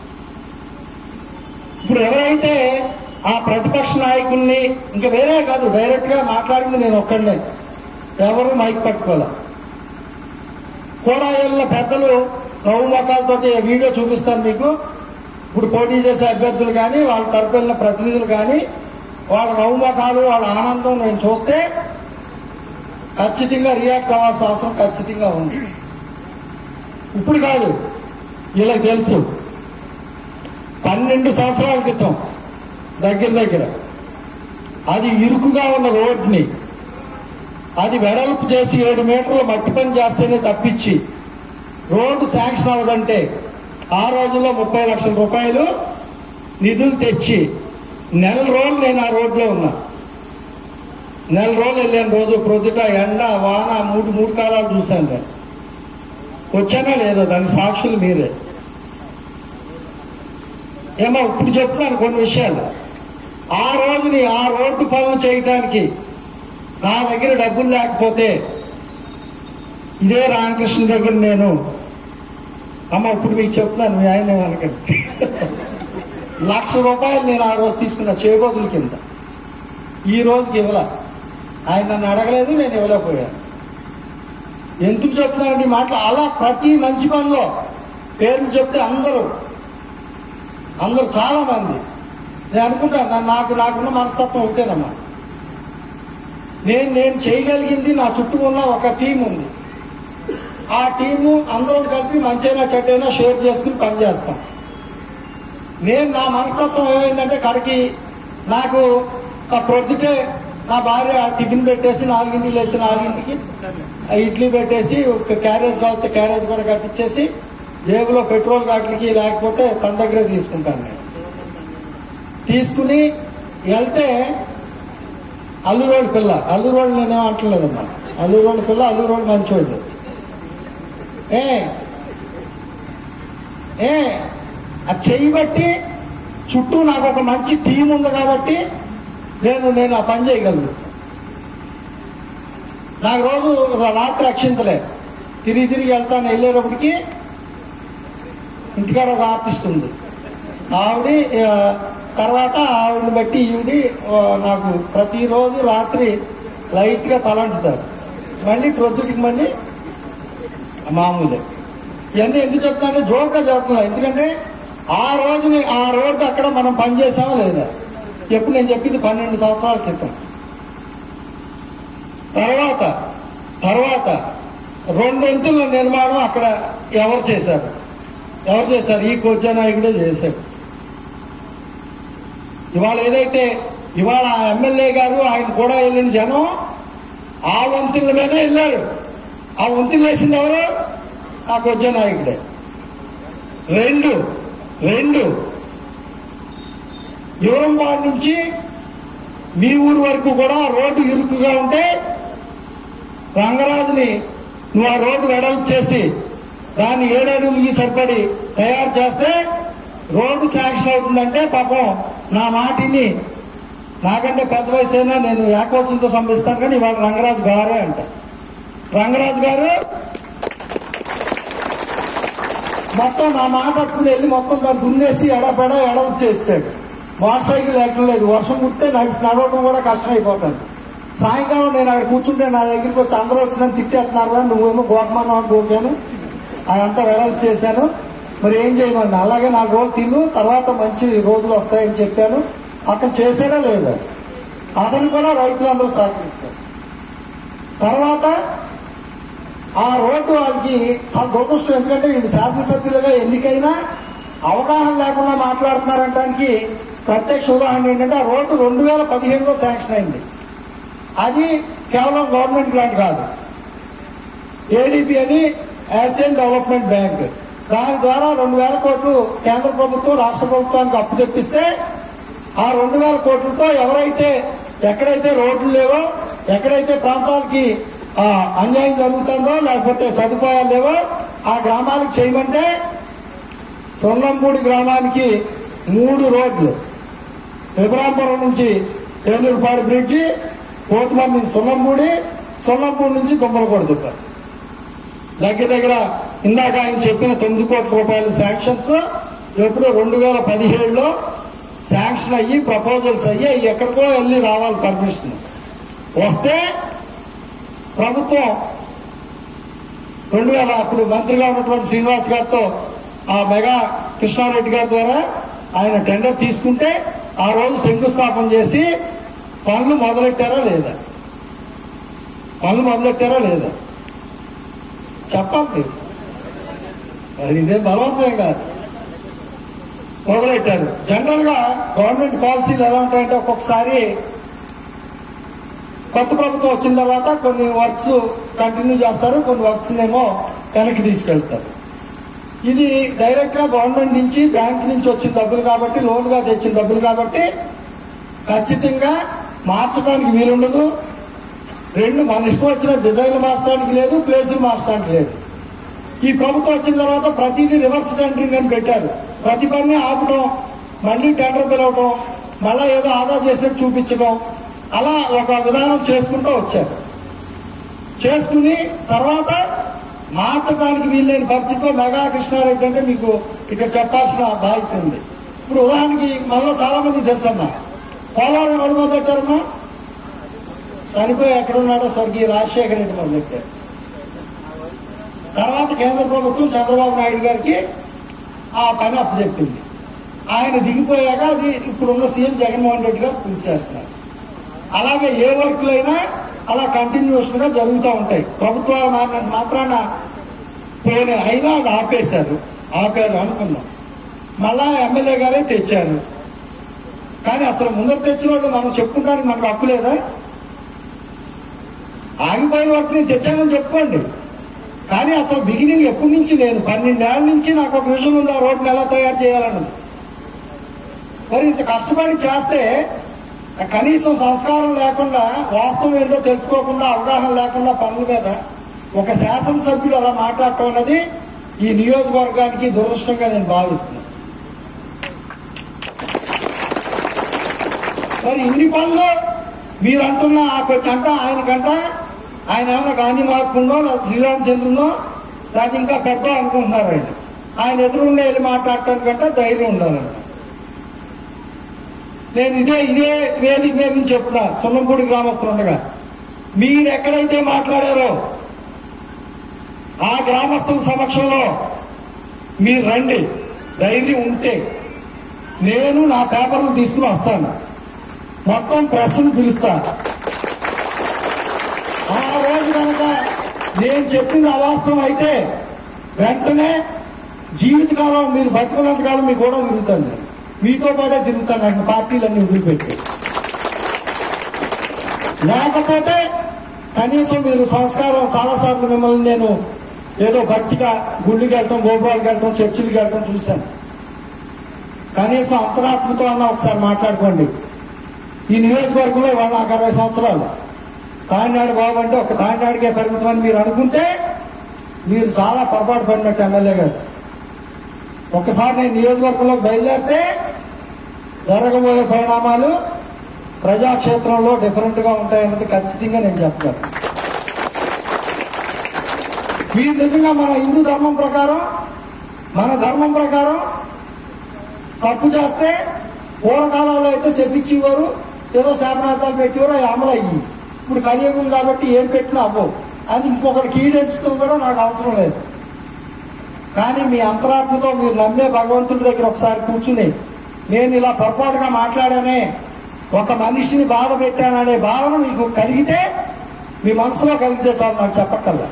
Speaker 1: ఇప్పుడు ఎవరైతే ఆ ప్రతిపక్ష నాయకుల్ని ఇంకా వేరే కాదు డైరెక్ట్ గా మాట్లాడింది నేను ఒక్కడనే ఎవరు మైక్ పట్టుకోలే కోడాయిల పెద్దలు నవ్వు మొక్కలతో వీడియో చూపిస్తాను మీకు ఇప్పుడు పోటీ చేసే అభ్యర్థులు కానీ వాళ్ళ తరపు వెళ్ళిన ప్రతినిధులు కానీ వాళ్ళ నవ్వు మొఖాలు వాళ్ళ ఆనందం నేను చూస్తే ఖచ్చితంగా రియాక్ట్ అవ్వాల్సిన అవసరం ఖచ్చితంగా ఉంది ఇప్పుడు కాదు వీళ్ళకి తెలుసు పన్నెండు సంవత్సరాల క్రితం దగ్గర దగ్గర అది ఇరుకుగా ఉన్న రోడ్ని అది వెడల్పు చేసి ఏడు మీటర్లు మట్టి పని చేస్తేనే తప్పించి రోడ్డు శాంక్షన్ అవ్వదంటే ఆ రోజుల్లో ముప్పై లక్షల రూపాయలు నిధులు తెచ్చి నెల రోజులు నేను ఆ రోడ్లో ఉన్నా నెల రోజులు వెళ్ళాను రోజు ప్రొద్దుట ఎండ వాన మూడు మూడు కాలాలు చూశాను నేను వచ్చానా లేదా దానికి సాక్షులు మీరే ఏమో ఇప్పుడు చెప్తున్నాను కొన్ని విషయాలు ఆ రోజుని ఆ రోడ్డు పనులు చేయటానికి నా దగ్గర డబ్బులు లేకపోతే ఇదే రామకృష్ణ దగ్గర నేను అమ్మ ఇప్పుడు మీకు చెప్తున్నాను మీ ఆయన ఏమనకండి లక్ష రూపాయలు నేను ఆ రోజు తీసుకున్న చేబోతుల కింద ఈ రోజుకి ఇవ్వల ఆయన నన్ను అడగలేదు నేను ఇవ్వలేకపోయాను ఎందుకు చెప్తున్నానండి ఈ మాటలు అలా ప్రతి మంచి పనిలో పేర్లు చెప్తే అందరూ అందరూ చాలా మంది నేను అనుకుంటాను నా- నాకు నాకున్న మనస్తత్వం ఒకటేనమ్మా నేను నేను చేయగలిగింది నా చుట్టూ ఉన్న ఒక టీం ఉంది ఆ టీము అందరం కలిపి మంచైనా చెడ్డైనా షేర్ చేసుకుని పనిచేస్తాం నేను నా మనస్తత్వం ఏమైందంటే కడికి నాకు ఆ ప్రొద్దుటే నా భార్య టిఫిన్ పెట్టేసి నాలుగింటికి లేచి నాలుగింటికి ఆ ఇడ్లీ పెట్టేసి ఒక క్యారేజ్ కావచ్చు క్యారేజ్ కూడా కట్టించేసి జేబులో పెట్రోల్ గాట్లకి లేకపోతే తన దగ్గరే తీసుకుంటాను నేను తీసుకుని వెళ్తే అల్లురోడు పిల్ల అల్లురోడు నేనేం అంటలేదమ్మా అల్లురోడు పిల్ల అల్లురోడు మంచోడు ఏ ఏ ఆ చెయ్యి బట్టి చుట్టూ నాకు ఒక మంచి టీం ఉంది కాబట్టి నేను నేను ఆ పని చేయగలను నాకు రోజు రాత్రి అక్షింతలే తిరిగి తిరిగి వెళ్తాను వెళ్ళేటప్పటికి ఇంటికాడ ఒక ఆర్టిస్ట్ ఉంది ఆవిడ ఆ, తర్వాత ఆవిడని బట్టి ఈవిడి ఆ, నాకు ప్రతిరోజు రాత్రి లైట్ గా తలంటుతారు మళ్ళీ ప్రొద్దుటికి మళ్ళీ మామూలే ఇవన్నీ ఎందుకు చెప్తానంటే జోక్గా చెప్తున్నా ఎందుకంటే ఆ రోజుని ఆ రోడ్డు అక్కడ మనం పనిచేసామా లేదా ఎప్పుడు నేను చెప్పింది పన్నెండు సంవత్సరాల క్రితం తర్వాత తర్వాత రెండొంతుల నిర్మాణం అక్కడ ఎవరు చేశారు ఎవరు చేశారు ఈ కొజ్జా నాయకుడే చేశారు ఇవాళ ఏదైతే ఇవాళ ఆ ఎమ్మెల్యే గారు ఆయన కూడా వెళ్ళిన జనం ఆ వంతుల మీద వెళ్ళారు ఆ వంతులు వేసింది ఎవరు ఆ కొజ్జా నాయకుడే రెండు రెండు యువరంపాడు నుంచి మీ ఊరు వరకు కూడా రోడ్డు ఇరుకుగా ఉంటే రంగరాజుని నువ్వు ఆ రోడ్డు వెడల్పు చేసి దాన్ని ఏడడుగులు ఈ సరిపడి తయారు చేస్తే రోడ్డు శాంక్షన్ అవుతుందంటే పాపం నా మాటిని నాకంటే పెద్ద వయసు అయినా నేను ఏకోచంతో సంపిస్తాను కానీ ఇవాళ రంగరాజు గారే అంట రంగరాజు గారు మొత్తం నా మాట అప్పుడు వెళ్ళి మొత్తం దాన్ని దున్నేసి ఎడపెడ ఎడవ చేసాడు మోటార్ సైకిల్ వెళ్ళటం లేదు వర్షం కుట్టే నడిచి నడవడం కూడా కష్టమైపోతుంది సాయంకాలం నేను అక్కడ కూర్చుంటే నా దగ్గరికి వచ్చి అందరూ వచ్చిన తిట్టేస్తున్నారు రా, నువ్వేమో గోకమన్నా కోరుతాను అదంతా వెడల్పు చేశాను మరి ఏం చేయమన్నా అలాగే నాలుగు రోజులు తిను తర్వాత మంచి రోజులు వస్తాయని చెప్పాను అతను చేశాడా లేదా అతను కూడా రైతులందరూ సహకరిస్తారు తర్వాత ఆ రోడ్డు వాళ్ళకి చాలా దురదృష్టం ఎందుకంటే ఇది శాసనసభ్యులుగా ఎన్నికైనా అవగాహన లేకుండా మాట్లాడుతున్నారంటానికి ప్రత్యక్ష ఉదాహరణ ఏంటంటే ఆ రోడ్డు రెండు వేల పదిహేనులో శాంక్షన్ అయింది అది కేవలం గవర్నమెంట్ గ్రాంట్ కాదు ఏడీపీ అని ఏషియన్ డెవలప్మెంట్ బ్యాంక్ దాని ద్వారా రెండు వేల కోట్లు కేంద్ర ప్రభుత్వం రాష్ట్ర ప్రభుత్వానికి అప్పు తెప్పిస్తే ఆ రెండు వేల కోట్లతో ఎవరైతే ఎక్కడైతే రోడ్లు లేవో ఎక్కడైతే ప్రాంతాలకి ఆ, అన్యాయం జరుగుతుందో లేకపోతే సదుపాయాలు లేవో ఆ గ్రామాలకు చేయమంటే సొన్నంపూడి గ్రామానికి మూడు రోడ్లు విభరాంపురం నుంచి ఏలూరుపాడు బ్రిడ్జి పోతుమల్ నుంచి సొన్నంపూడి సొన్నంపూడి నుంచి దుమ్మలకోడు దగ్గర దగ్గర ఇందాక ఆయన చెప్పిన తొమ్మిది కోట్ల రూపాయల శాంక్షన్స్ ఎప్పుడు రెండు వేల పదిహేడులో శాంక్షన్ అయ్యి ప్రపోజల్స్ అయ్యి అవి ఎక్కడికో వెళ్ళి రావాలి పర్మిషన్ వస్తే ప్రభుత్వం రెండు వేల అప్పుడు మంత్రిగా ఉన్నటువంటి శ్రీనివాస్ గారితో ఆ మెగా కృష్ణారెడ్డి గారి ద్వారా ఆయన టెండర్ తీసుకుంటే ఆ రోజు శంకుస్థాపన చేసి పనులు మొదలెట్టారా లేదా పనులు మొదలెట్టారా లేదా చెప్పండి అది ఇదే బలవంతమే కాదు మొదలెట్టారు జనరల్ గా గవర్నమెంట్ పాలసీలు ఎలా ఉంటాయంటే ఒక్కొక్కసారి కొత్త ప్రభుత్వం వచ్చిన తర్వాత కొన్ని వర్క్స్ కంటిన్యూ చేస్తారు కొన్ని వర్క్స్ ఏమో వెనక్కి తీసుకెళ్తారు ఇది డైరెక్ట్ గా గవర్నమెంట్ నుంచి బ్యాంక్ నుంచి వచ్చిన డబ్బులు కాబట్టి లోన్ గా తెచ్చిన డబ్బులు కాబట్టి ఖచ్చితంగా మార్చడానికి వీలుండదు రెండు మన ఇష్టం వచ్చిన డిజైన్లు మార్చడానికి లేదు ప్లేసులు మార్చడానికి లేదు ఈ ప్రభుత్వం వచ్చిన తర్వాత ప్రతిదీ రివర్స్ టెండరింగ్ అని పెట్టారు ప్రతి పని ఆపడం మళ్ళీ టెండర్ పిలవటం మళ్ళా ఏదో ఆదా చేసినట్టు చూపించడం అలా ఒక విధానం చేసుకుంటూ వచ్చారు చేసుకుని తర్వాత మార్చడానికి వీల్లేని పరిస్థితిలో మెగా కృష్ణారెడ్డి అంటే మీకు ఇక్కడ చెప్పాల్సిన బాధ్యత ఉంది ఇప్పుడు ఉదాహరణకి మనలో చాలా మంది తెలుసమ్మా పోలవరం ఎవరు మొదలెట్టారమ్మా చనిపోయి ఎక్కడున్నాడో స్వర్గీయ రాజశేఖర రెడ్డి మొదలెట్టారు తర్వాత కేంద్ర ప్రభుత్వం చంద్రబాబు నాయుడు గారికి ఆ పని అప్పచెప్పింది ఆయన దిగిపోయాక అది ఇప్పుడున్న సీఎం జగన్మోహన్ రెడ్డి గారు పూర్తి చేస్తున్నారు అలాగే ఏ వర్క్లైనా అలా కంటిన్యూస్ గా జరుగుతూ ఉంటాయి ప్రభుత్వాలు మారినంత మాత్రాన పోయిన అయినా అది ఆపేశారు ఆపారు అనుకున్నాం మళ్ళా ఎమ్మెల్యే గారే తెచ్చారు కానీ అసలు ముందర తెచ్చిన వాళ్ళు మనం చెప్పుకుంటానికి మనకు హక్కు లేదా ఆగిపోయిన వాటిని తెచ్చానని చెప్పుకోండి కానీ అసలు బిగినింగ్ ఎప్పటి నుంచి నేను పన్నెండేళ్ల నుంచి నాకు ఒక విజన్ ఉంది ఆ రోడ్ని ఎలా తయారు చేయాలన్నది మరి ఇంత కష్టపడి చేస్తే కనీసం సంస్కారం లేకుండా వాస్తవం ఏంటో తెలుసుకోకుండా అవగాహన లేకుండా పనుల మీద ఒక శాసనసభ్యుడు అలా మాట్లాడటం అన్నది ఈ నియోజకవర్గానికి దురదృష్టంగా నేను భావిస్తున్నాను మరి ఇన్ని పనులు మీరు అంటున్న ఆ కంట ఆయనకంట ఆయన ఏమైనా గాంధీ మహాత్ముడో లేదా శ్రీరామచంద్రునో లేదా ఇంకా పెద్ద అనుకుంటున్నారు ఆయన ఆయన ఎదురుండే వెళ్ళి మాట్లాడటానికంటే ధైర్యం ఉండాలంట నేను ఇదే ఇదే వేదిక మీద నుంచి చెప్తున్నా సున్నంపూడి గ్రామస్తులు ఉండగా మీరు ఎక్కడైతే మాట్లాడారో ఆ గ్రామస్తుల సమక్షంలో మీరు రండి ధైర్యం ఉంటే నేను నా పేపర్లు తీసుకుని వస్తాను మొత్తం ప్రెస్ను పిలుస్తా ఆ రోజు కనుక నేను చెప్పింది అవాస్తవం అయితే వెంటనే జీవితకాలం మీరు బతుకున్నంత కాలం మీకు కూడా తిరుగుతాను నేను మీతో పాటే తిరుగుతాను అక్కడ పార్టీలన్నీ వదిలిపెట్టి లేకపోతే కనీసం మీరు సంస్కారం చాలాసార్లు మిమ్మల్ని నేను ఏదో భక్తిగా గుళ్ళకి వెళ్ళటం గోపురాలకు వెళ్ళటం చర్చిలకు వెళ్ళటం చూశాను కనీసం అంతరాత్మతో అన్న ఒకసారి మాట్లాడుకోండి ఈ నియోజకవర్గంలో వాళ్ళ నాకు అరవై సంవత్సరాలు తాయినాడు బాబు అంటే ఒక తాయినాడికే పరిమితమని మీరు అనుకుంటే మీరు చాలా పొరపాటు పడినట్టు ఎమ్మెల్యే గారు ఒక్కసారి నేను నియోజకవర్గంలోకి బయలుదేరితే జరగబోయే పరిణామాలు ప్రజాక్షేత్రంలో డిఫరెంట్ గా ఉంటాయన్నది ఖచ్చితంగా నేను చెప్తాను మీరు నిజంగా మన హిందూ ధర్మం ప్రకారం మన ధర్మం ప్రకారం తప్పు చేస్తే పూర్వకాలంలో అయితే చెప్పించేవారు ఏదో శాపనార్థాలు పెట్టేవారు అవి అమలు అయ్యి ఇప్పుడు కలియుగం కాబట్టి ఏం పెట్టినా అవ్వవు అది ఇంకొకరికి ఈడెంచుకుని కూడా నాకు అవసరం లేదు కానీ మీ అంతరాత్మతో మీరు నమ్మే భగవంతుడి దగ్గర ఒకసారి కూర్చుని నేను ఇలా పొరపాటుగా మాట్లాడానే ఒక మనిషిని బాధ పెట్టాననే భావన మీకు కలిగితే మీ మనసులో కలిగితే చాలు నాకు చెప్పక్కర్లా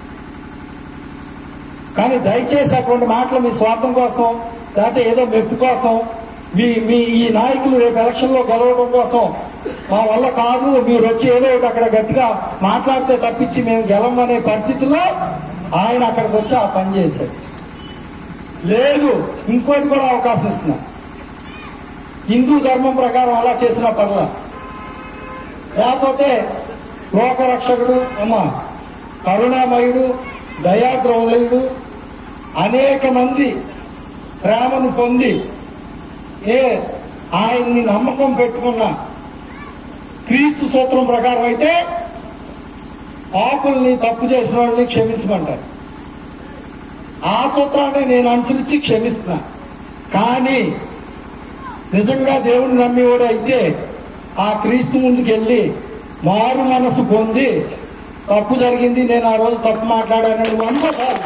Speaker 1: కానీ దయచేసి అటువంటి మాటలు మీ స్వార్థం కోసం లేకపోతే ఏదో మెప్పు కోసం మీ మీ ఈ నాయకులు రేపు ఎలక్షన్ లో గెలవడం కోసం మా వల్ల కాదు మీరు వచ్చి ఏదో ఒకటి అక్కడ గట్టిగా మాట్లాడితే తప్పించి మేము గెలవమనే పరిస్థితుల్లో ఆయన అక్కడికి వచ్చి ఆ పని చేశారు లేదు ఇంకోటి కూడా అవకాశం ఇస్తున్నా హిందూ ధర్మం ప్రకారం అలా చేసిన పర్లా లేకపోతే లోకరక్షకుడు అమ్మ కరుణామయుడు దయాద్రోదయుడు అనేక మంది ప్రేమను పొంది ఏ ఆయన్ని నమ్మకం పెట్టుకున్న క్రీస్తు సూత్రం ప్రకారం అయితే పాపుల్ని తప్పు చేసిన వాళ్ళని క్షమించమంటారు ఆ సూత్రాన్ని నేను అనుసరించి క్షమిస్తున్నా కానీ నిజంగా దేవుని నమ్మేవాడు అయితే ఆ క్రీస్తు ముందుకెళ్ళి మారు మనసు పొంది తప్పు జరిగింది నేను ఆ రోజు తప్పు మాట్లాడానని వంద సార్లు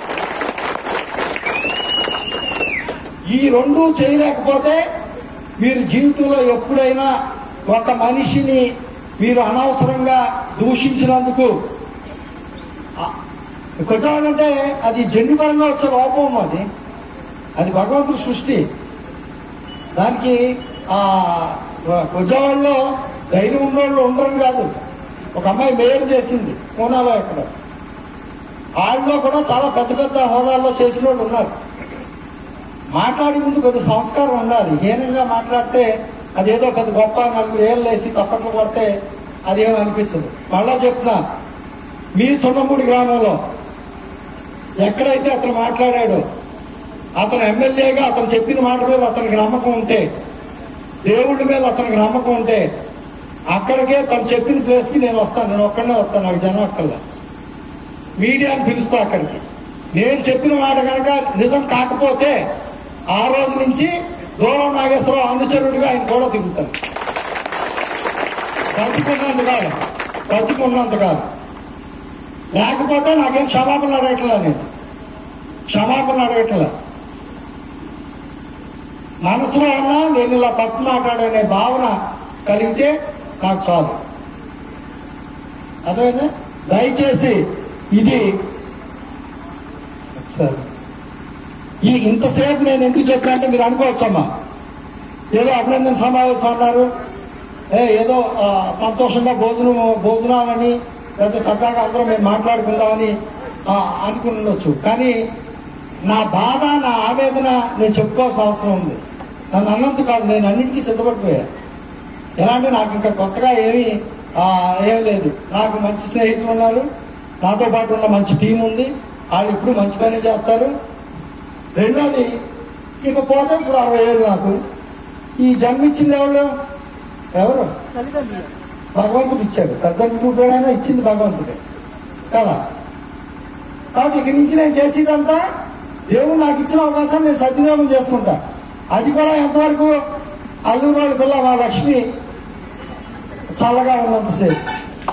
Speaker 1: ఈ రెండు చేయలేకపోతే మీరు జీవితంలో ఎప్పుడైనా ఒక మనిషిని మీరు అనవసరంగా దూషించినందుకు కొట్టాలంటే అది జన్యుపరంగా వచ్చే లోపం అది అది భగవంతుడి సృష్టి దానికి ఆ కొజ్జావాళ్ళలో ధైర్యం ఉన్నోళ్ళు ఉండరు కాదు ఒక అమ్మాయి మేయర్ చేసింది పూనాలో ఎక్కడ వాళ్ళలో కూడా చాలా పెద్ద పెద్ద హోదాల్లో చేసిన వాళ్ళు ఉన్నారు మాట్లాడే ముందు పెద్ద సంస్కారం ఉండాలి హీనంగా మాట్లాడితే అదేదో పెద్ద గొప్ప నలుగురు ఏళ్ళు వేసి తప్పట్లు కొడితే అదేం అనిపించదు మళ్ళా చెప్తున్నా మీ సొన్నమూడి గ్రామంలో ఎక్కడైతే అతను మాట్లాడాడో అతను ఎమ్మెల్యేగా అతను చెప్పిన మాట మీద అతనికి నమ్మకం ఉంటే దేవుడి మీద అతనికి నమ్మకం ఉంటే అక్కడికే తను చెప్పిన ప్లేస్కి నేను వస్తాను నేను ఒక్కడనే వస్తాను నాకు జనం అక్కర్లా మీడియాని పిలుస్తా అక్కడికి నేను చెప్పిన మాట కనుక నిజం కాకపోతే ఆ రోజు నుంచి దూరం నాగేశ్వరరావు అనుచరుడిగా ఆయన కూడా దిగుతాను బతికున్నంత కాదు బతికున్నంత కాదు లేకపోతే నాకేం క్షమాపణ అడగట్లా నేను క్షమాపణ అడగట్లా మనసులో ఉన్నా నేను ఇలా తప్పు మాట్లాడనే భావన కలిగితే నాకు చాలు అదేనా దయచేసి ఇది సరే ఈ ఇంతసేపు నేను ఎందుకు చెప్పా అంటే మీరు అనుకోవచ్చమ్మా ఏదో అభినందన సమావేశం అన్నారు ఏ ఏదో ఆ, సంతోషంగా భోజనం భోజనాలని లేదా సరదాగా అందరం మేము మాట్లాడుకుందామని ఆ, అనుకుని ఉండొచ్చు కానీ నా బాధ నా ఆవేదన నేను చెప్పుకోవాల్సిన అవసరం ఉంది నన్ను అన్నంత కాదు నేను అన్నింటికీ సిద్ధపడిపోయా ఎలా అంటే నాకు ఇంకా కొత్తగా ఏమీ ఆ, ఏం లేదు నాకు మంచి స్నేహితులు ఉన్నారు నాతో పాటు ఉన్న మంచి టీం ఉంది వాళ్ళు ఇప్పుడు మంచి పని చేస్తారు రెండోది ఇక పోతే ఇప్పుడు అరవై ఏళ్ళు నాకు ఈ జన్మ ఇచ్చింది ఎవరు ఎవరు భగవంతుడు ఇచ్చాడు పెద్దంటుడైనా ఇచ్చింది భగవంతుడే కదా కాబట్టి ఇక్కడి నుంచి నేను చేసేదంతా దేవుడు నాకు ఇచ్చిన అవకాశాన్ని నేను సద్వినియోగం చేసుకుంటా అది కూడా ఎంతవరకు అల్లూరు వాళ్ళ పిల్ల మా లక్ష్మి చల్లగా ఉన్నంతసేపు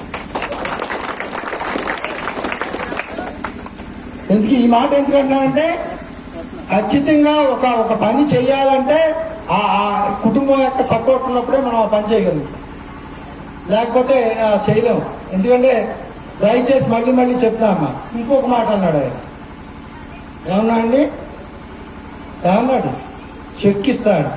Speaker 1: ఎందుకు ఈ మాట ఎందుకంటున్నానంటే ఖచ్చితంగా ఒక ఒక పని చేయాలంటే ఆ ఆ కుటుంబం యొక్క సపోర్ట్ ఉన్నప్పుడే మనం ఆ పని చేయగలుగుతాం లేకపోతే ఆ, చేయలేము ఎందుకంటే దయచేసి మళ్ళీ మళ్ళీ చెప్తున్నా అమ్మా ఇంకొక మాట అన్నాడు ఆయన ఏమన్నా అండి ఏమన్నాడు చెక్ ఇస్తాడు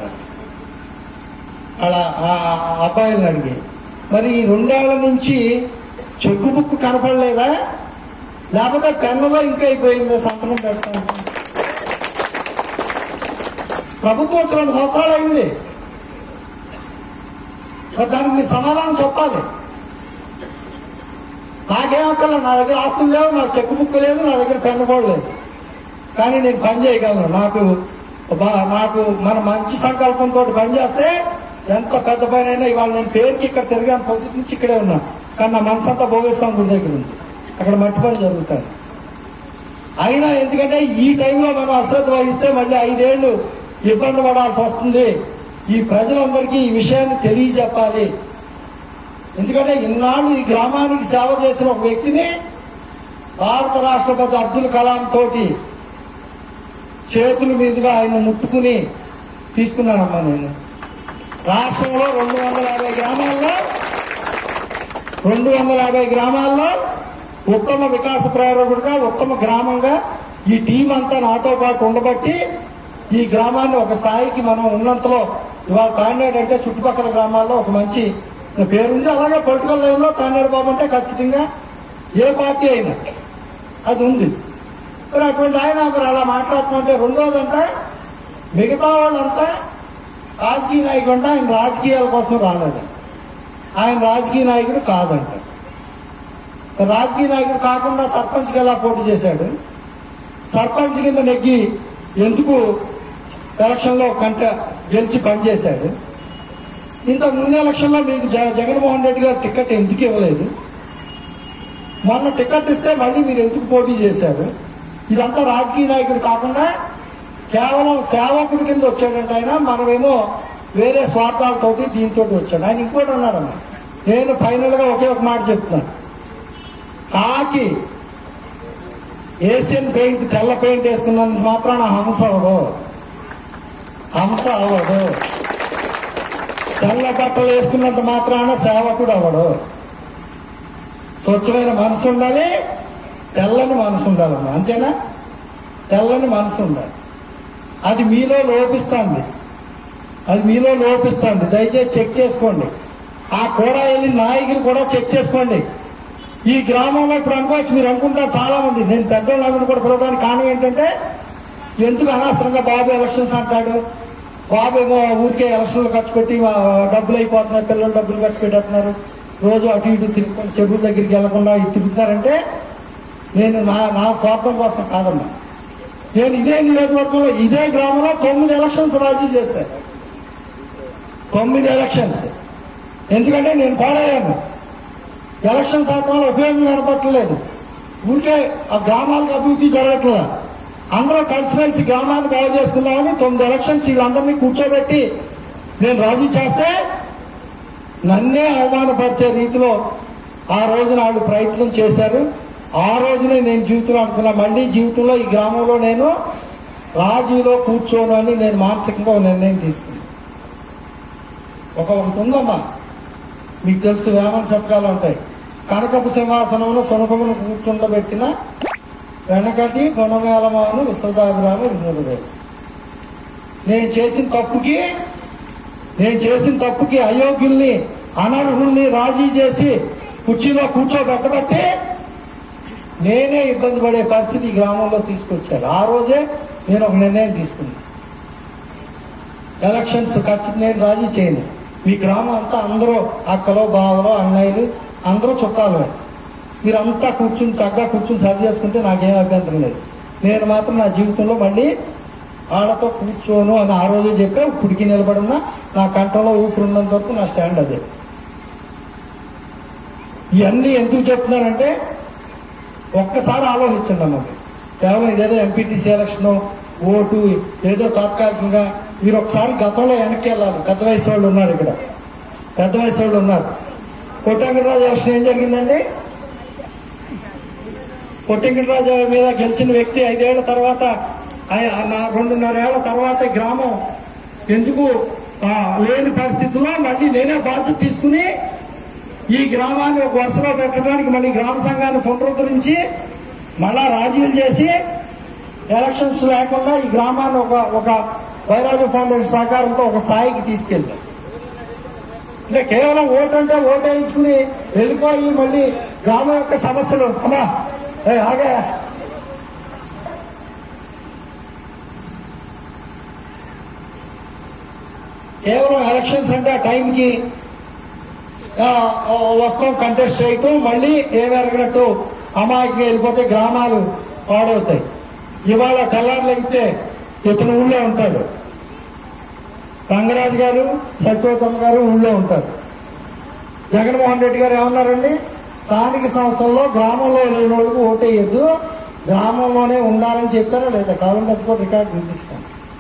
Speaker 1: అలా ఆ ఆ అబ్బాయిలను అడిగి మరి ఈ రెండేళ్ల నుంచి చెక్కు బుక్ కనపడలేదా లేకపోతే పెన్నులో ఇంకా అయిపోయింది సంతకం పెడతాను ప్రభుత్వం వచ్చి రెండు సంవత్సరాలు అయింది మరి దానికి మీరు సమాధానం చెప్పాలి నాకేమక్కర్లే నా దగ్గర ఆస్తులు లేవు నా చెక్ బుక్ లేదు నా దగ్గర పెన్ను కూడా లేదు కానీ నేను పని చేయగలను నాకు బా- నాకు మన మంచి సంకల్పంతో పని చేస్తే ఎంత పెద్ద పని అయినా ఇవాళ నేను పేరుకి ఇక్కడ తిరిగాను పొద్దు నుంచి ఇక్కడే ఉన్నా కానీ నా మనసు అంతా భోగేశ్వరం గుడి దగ్గర ఉంది అక్కడ మట్టి పని జరుగుతాయి అయినా ఎందుకంటే ఈ టైంలో మనం అశ్రద్ధ వహిస్తే మళ్ళీ ఐదేళ్లు ఇబ్బంది పడాల్సి వస్తుంది ఈ ప్రజలందరికీ ఈ విషయాన్ని తెలియజెప్పాలి ఎందుకంటే ఇన్నాళ్ళు ఈ గ్రామానికి సేవ చేసిన ఒక వ్యక్తిని భారత రాష్ట్రపతి అబ్దుల్ కలాం తోటి చేతుల మీదుగా ఆయన ముట్టుకుని తీసుకున్నానమ్మా నేను రాష్ట్రంలో రెండు వందల యాభై గ్రామాల్లో రెండు వందల యాభై గ్రామాల్లో ఉత్తమ వికాస ప్రేరకుడిగా ఉత్తమ గ్రామంగా ఈ టీం అంతా నాతో పాటు ఉండబట్టి ఈ గ్రామాన్ని ఒక స్థాయికి మనం ఉన్నంతలో ఇవాళ తాండేడు అంటే చుట్టుపక్కల గ్రామాల్లో ఒక మంచి పేరుంది అలాగే పొలిటికల్ లైన్ లో తాండేడు బాబు అంటే ఖచ్చితంగా ఏ పార్టీ అయినా అది ఉంది మరి అటువంటి ఆయన మరి అలా మాట్లాడుతుంటే రెండోదంటే మిగతా వాళ్ళంతా రాజకీయ నాయకుడు అంటే ఆయన రాజకీయాల కోసం రాలేదు ఆయన రాజకీయ నాయకుడు కాదంట రాజకీయ నాయకుడు కాకుండా సర్పంచ్కి ఎలా పోటీ చేశాడు సర్పంచ్ కింద నెగ్గి ఎందుకు ఎలక్షన్లో కంట గెలిచి పనిచేశాడు ఇంత ముందు ఎలక్షన్లో మీకు జ- జగన్మోహన్ రెడ్డి గారు టికెట్ ఎందుకు ఇవ్వలేదు మొన్న టికెట్ ఇస్తే మళ్ళీ మీరు ఎందుకు పోటీ చేశారు ఇదంతా రాజకీయ నాయకుడు కాకుండా కేవలం సేవకుడి కింద వచ్చాడంటే ఆయన మనమేమో వేరే స్వార్థాలతోటి దీంతో వచ్చాడు ఆయన ఇంకోటి అన్నాడమ్మా నేను ఫైనల్ గా ఒకే ఒక మాట చెప్తున్నాను కాకి ఏషియన్ పెయింట్ తెల్ల పెయింట్ వేసుకున్నంత మాత్రాన హంస అవ్వదు హంస అవ్వదు తెల్ల బట్టలు వేసుకున్నంత మాత్రాన సేవకుడు అవ్వడు స్వచ్ఛమైన మనసు ఉండాలి తెల్లని మనసు ఉండాలమ్మా అంతేనా తెల్లని మనసు ఉండాలి అది మీలో లోపిస్తుంది అది మీలో లోపిస్తుంది దయచేసి చెక్ చేసుకోండి ఆ కూడా వెళ్ళి నాయకులు కూడా చెక్ చేసుకోండి ఈ గ్రామంలో ఇప్పుడు అనుకోవచ్చు మీరు అనుకుంటారు చాలా మంది నేను పెద్దోళ్ళని కూడా పిలవడానికి కారణం ఏంటంటే ఎందుకు అనవసరంగా బాబు ఎలక్షన్స్ అంటాడు బాబు ఏమో ఊరికే ఎలక్షన్లు ఖర్చు పెట్టి ఆ, డబ్బులు అయిపోతున్నాయి పిల్లలు డబ్బులు ఖర్చు పెట్టేస్తున్నారు రోజు అటు ఇటు తిరుగుకొని చెరువుల దగ్గరికి వెళ్లకుండా ఇది తిరుగుతారంటే నేను నా నా స్వార్థం కోసం కాదమ్మా నేను ఇదే నియోజకవర్గంలో ఇదే గ్రామంలో తొమ్మిది ఎలక్షన్స్ రాజీ చేశాను తొమ్మిది ఎలక్షన్స్ ఎందుకంటే నేను పాడయ్యాను ఎలక్షన్స్ ఆడటం వల్ల ఉపయోగం కనపట్టలేదు ఊరికే ఆ గ్రామాలకు అభివృద్ధి జరగట్లేదు అందరూ కలిసిమెలిసి గ్రామాన్ని బాగు చేసుకుందామని తొమ్మిది ఎలక్షన్స్ వీళ్ళందరినీ కూర్చోబెట్టి నేను రాజీ చేస్తే నన్నే అవమానపరిచే రీతిలో ఆ రోజున వాళ్ళు ప్రయత్నం చేశారు ఆ రోజునే నేను జీవితంలో అనుకున్నా మళ్ళీ జీవితంలో ఈ గ్రామంలో నేను రాజీలో కూర్చోను అని నేను మానసికంగా ఒక నిర్ణయం తీసుకున్నాను ఒక ఒకటి ఉందమ్మా మీకు తెలుసు వేమన శతకాలు ఉంటాయి కనకపు సింహాసనంలో సునకమును కూర్చుండబెట్టిన వెనకటి కొనమేళమాను విశ్వదాభిరామ వినోదవేలు నేను చేసిన తప్పుకి నేను చేసిన తప్పుకి అయోగ్యుల్ని అనర్హుల్ని రాజీ చేసి కుర్చీలో కూర్చోబెట్టబట్టి నేనే ఇబ్బంది పడే పరిస్థితి ఈ గ్రామంలో తీసుకొచ్చారు ఆ రోజే నేను ఒక నిర్ణయం తీసుకున్నాను ఎలక్షన్స్ ఖచ్చితంగా నేను రాజీ చేయను మీ గ్రామం అంతా అందరూ అక్కలో బావలో అన్నయ్యలు అందరూ చుట్టాలు మీరంతా కూర్చుని చక్కగా కూర్చుని సరి చేసుకుంటే నాకేం అభ్యంతరం లేదు నేను మాత్రం నా జీవితంలో మళ్ళీ వాళ్ళతో కూర్చోను అని ఆ రోజే చెప్పా ఇప్పటికి నిలబడున్నా నా కంఠంలో ఊపిరి ఉన్నంత వరకు నా స్టాండ్ అదే ఇవన్నీ ఎందుకు చెప్తున్నానంటే ఒక్కసారి ఆలోచించండి అన్నది కేవలం ఇదేదో ఎంపీటీసీ ఎలక్షన్ ఓటు ఏదో తాత్కాలికంగా మీరు ఒకసారి గతంలో వెనక్కి వెళ్ళాలి పెద్ద వయసు వాళ్ళు ఉన్నారు ఇక్కడ పెద్ద వయసు వాళ్ళు ఉన్నారు కొట్టంగరాజు ఎలక్షన్ ఏం జరిగిందండి కొట్టంగరాజు మీద గెలిచిన వ్యక్తి ఐదేళ్ల తర్వాత ఆయ- నా రెండున్నరేళ్ల తర్వాత ఈ గ్రామం ఎందుకు ఆ, లేని పరిస్థితుల్లో మళ్ళీ నేనే బాధ్యత తీసుకుని ఈ గ్రామాన్ని ఒక వరుసలో పెట్టడానికి మళ్ళీ గ్రామ సంఘాన్ని పునరుద్ధరించి మళ్ళా రాజీలు చేసి ఎలక్షన్స్ లేకుండా ఈ గ్రామాన్ని ఒక ఒక వైరాజు ఫౌండేషన్ సహకారంతో ఒక స్థాయికి తీసుకెళ్తాం అంటే కేవలం ఓటు అంటే ఓటు వేయించుకుని వెళ్ళిపోయి మళ్ళీ గ్రామం యొక్క సమస్యలు అమ్మా ఏ, ఆగే కేవలం ఎలక్షన్స్ అంటే ఆ టైంకి ఆ, ఆ, వస్తాం కంటెస్ట్ చేయటం మళ్ళీ ఏమెరగనట్టు అమాయకి వెళ్ళిపోతే గ్రామాలు పాడవుతాయి ఇవాళ తెల్లారులైతే ఇతను ఊళ్ళో ఉంటాడు రంగరాజు గారు సత్యవతమ్మ గారు ఊళ్ళో ఉంటారు జగన్మోహన్ రెడ్డి గారు ఏమన్నారండి స్థానిక సంస్థల్లో గ్రామంలో లేని వాళ్ళకి ఓటేయద్దు గ్రామంలోనే ఉండాలని చెప్పారా లేదా కాలం తక్కువ రికార్డు చూపిస్తాను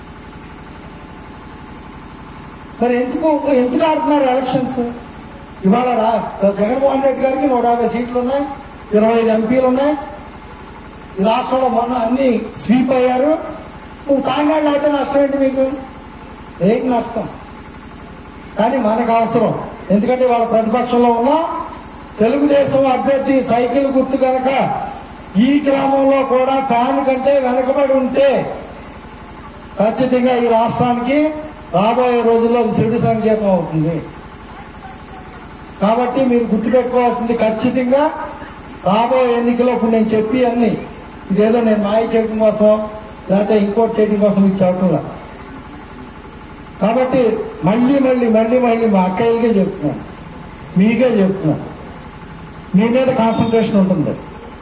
Speaker 1: మరి ఎందుకు ఎందుకు ఆడుతున్నారు ఎలక్షన్స్ ఇవాళ రా జగన్మోహన్ రెడ్డి గారికి నూట యాభై సీట్లు ఉన్నాయి ఇరవై ఐదు ఎంపీలు ఉన్నాయి ఈ రాష్ట్రంలో మొన్న అన్ని స్వీప్ అయ్యారు నువ్వు కాంగాళ్ళు అయితే నష్టం ఏంటి మీకు ఏంటి నష్టం కానీ మనకు అవసరం ఎందుకంటే వాళ్ళ ప్రతిపక్షంలో ఉన్నాం తెలుగుదేశం అభ్యర్థి సైకిల్ గుర్తు కనుక ఈ గ్రామంలో కూడా ఫ్యాన్ కంటే వెనకబడి ఉంటే ఖచ్చితంగా ఈ రాష్ట్రానికి రాబోయే రోజుల్లో అది శివుడి సంకేతం అవుతుంది కాబట్టి మీరు గుర్తుపెట్టుకోవాల్సింది ఖచ్చితంగా రాబోయే ఎన్నికల్లో ఇప్పుడు నేను చెప్పి అన్ని ఇదేదో నేను మాయ చేయడం కోసం లేకపోతే ఇంకోటి చేయడం కోసం మీకు చెప్పట్లా కాబట్టి మళ్ళీ మళ్ళీ మళ్ళీ మళ్ళీ మా అక్కయ్యకే చెప్తున్నాను మీకే చెప్తున్నాను మీ మీద కాన్సన్ట్రేషన్ ఉంటుంది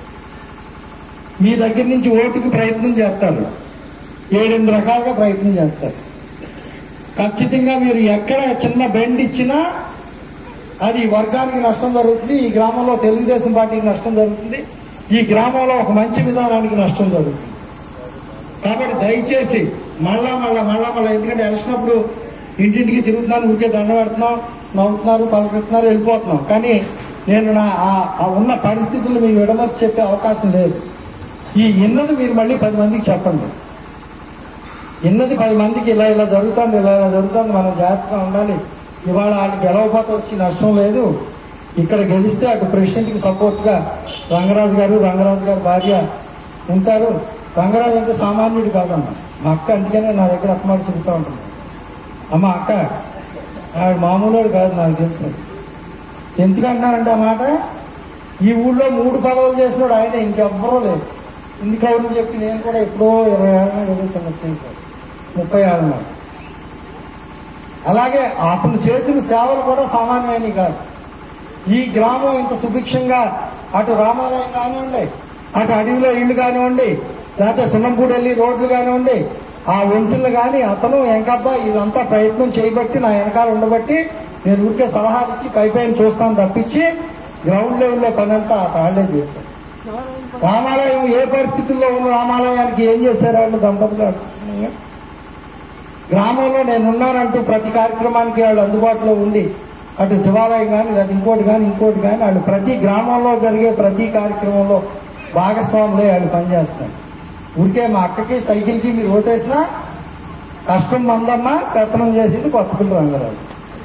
Speaker 1: మీ దగ్గర నుంచి ఓటుకి ప్రయత్నం చేస్తారు ఏడెనిమిది రకాలుగా ప్రయత్నం చేస్తారు ఖచ్చితంగా మీరు ఎక్కడ చిన్న బెండ్ ఇచ్చినా అది ఈ వర్గానికి నష్టం జరుగుతుంది ఈ గ్రామంలో తెలుగుదేశం పార్టీకి నష్టం జరుగుతుంది ఈ గ్రామంలో ఒక మంచి విధానానికి నష్టం జరుగుతుంది కాబట్టి దయచేసి మళ్ళా మళ్ళా మళ్ళా మళ్ళా ఎందుకంటే ఎలక్షన్ అప్పుడు ఇంటింటికి తిరుగుతున్నాను ఊరికే దండ పెడుతున్నాం నవ్వుతున్నారు పలుకుతున్నారు వెళ్ళిపోతున్నాం కానీ నేను నా ఆ- ఆ ఉన్న పరిస్థితులు మీకు విడమర్చి చెప్పే అవకాశం లేదు ఈ ఇన్నది మీరు మళ్ళీ పది మందికి చెప్పండి ఇన్నది పది మందికి ఇలా ఇలా జరుగుతుంది ఇలా ఇలా జరుగుతుంది మనం జాగ్రత్తగా ఉండాలి ఇవాళ వాళ్ళకి గెలవపోతే వచ్చి నష్టం లేదు ఇక్కడ గెలిస్తే అటు ప్రెసిడెంట్ కి సపోర్ట్ గా రంగరాజు గారు రంగరాజు గారి భార్య ఉంటారు రంగరాజు అంటే సామాన్యుడు కాదమ్మా మా అక్క అందుకనే నా దగ్గర అప్పమాట చెబుతూ ఉంటుంది అమ్మ అక్క ఆవిడ మామూలుడు కాదు నాకు తెలుసు ఎందుకంటున్నారంటే ఆ మాట ఈ ఊళ్ళో మూడు పదవులు చేసినాడు ఆయన ఇంకెవ్వరూ లేదు ఇన్ని కౌరులు చెప్పి నేను కూడా ఎప్పుడో ఇరవై ఏళ్ళ నాడు ఎదుగుతాను వచ్చేది ముప్పై ఏళ్ళ నాడు అలాగే అతను చేసిన సేవలు కూడా సామాన్యమైనవి కాదు ఈ గ్రామం ఇంత సుభిక్షంగా అటు రామాలయం కానివ్వండి అటు అడవిలో ఇళ్ళు కానివ్వండి లేకపోతే సున్నంపూడి వెళ్ళి రోడ్లు కానివ్వండి ఆ ఒంటిలు కానీ అతను ఎంకబ్బా ఇదంతా ప్రయత్నం చేయబట్టి నా వెనకాల ఉండబట్టి నేను ఊరికే సలహాలు ఇచ్చి పై పైన చూస్తాను తప్పించి గ్రౌండ్ లెవెల్లో పని అంతా వాళ్ళే చేస్తారు రామాలయం ఏ పరిస్థితుల్లో ఉన్న రామాలయానికి ఏం చేశారు వాళ్ళు దంపతులు గ్రామంలో నేను ఉన్నానంటూ ప్రతి కార్యక్రమానికి వాళ్ళు అందుబాటులో ఉండి అటు శివాలయం కానీ లేదా ఇంకోటి కానీ ఇంకోటి కానీ వాళ్ళు ప్రతి గ్రామంలో జరిగే ప్రతి కార్యక్రమంలో భాగస్వాములే వాళ్ళు పనిచేస్తారు ఊరికే మా అక్కకి సైకిల్కి మీరు ఓటేసినా కష్టం మందమ్మ పెత్తనం చేసింది కొత్తపల్లి రంగరాజు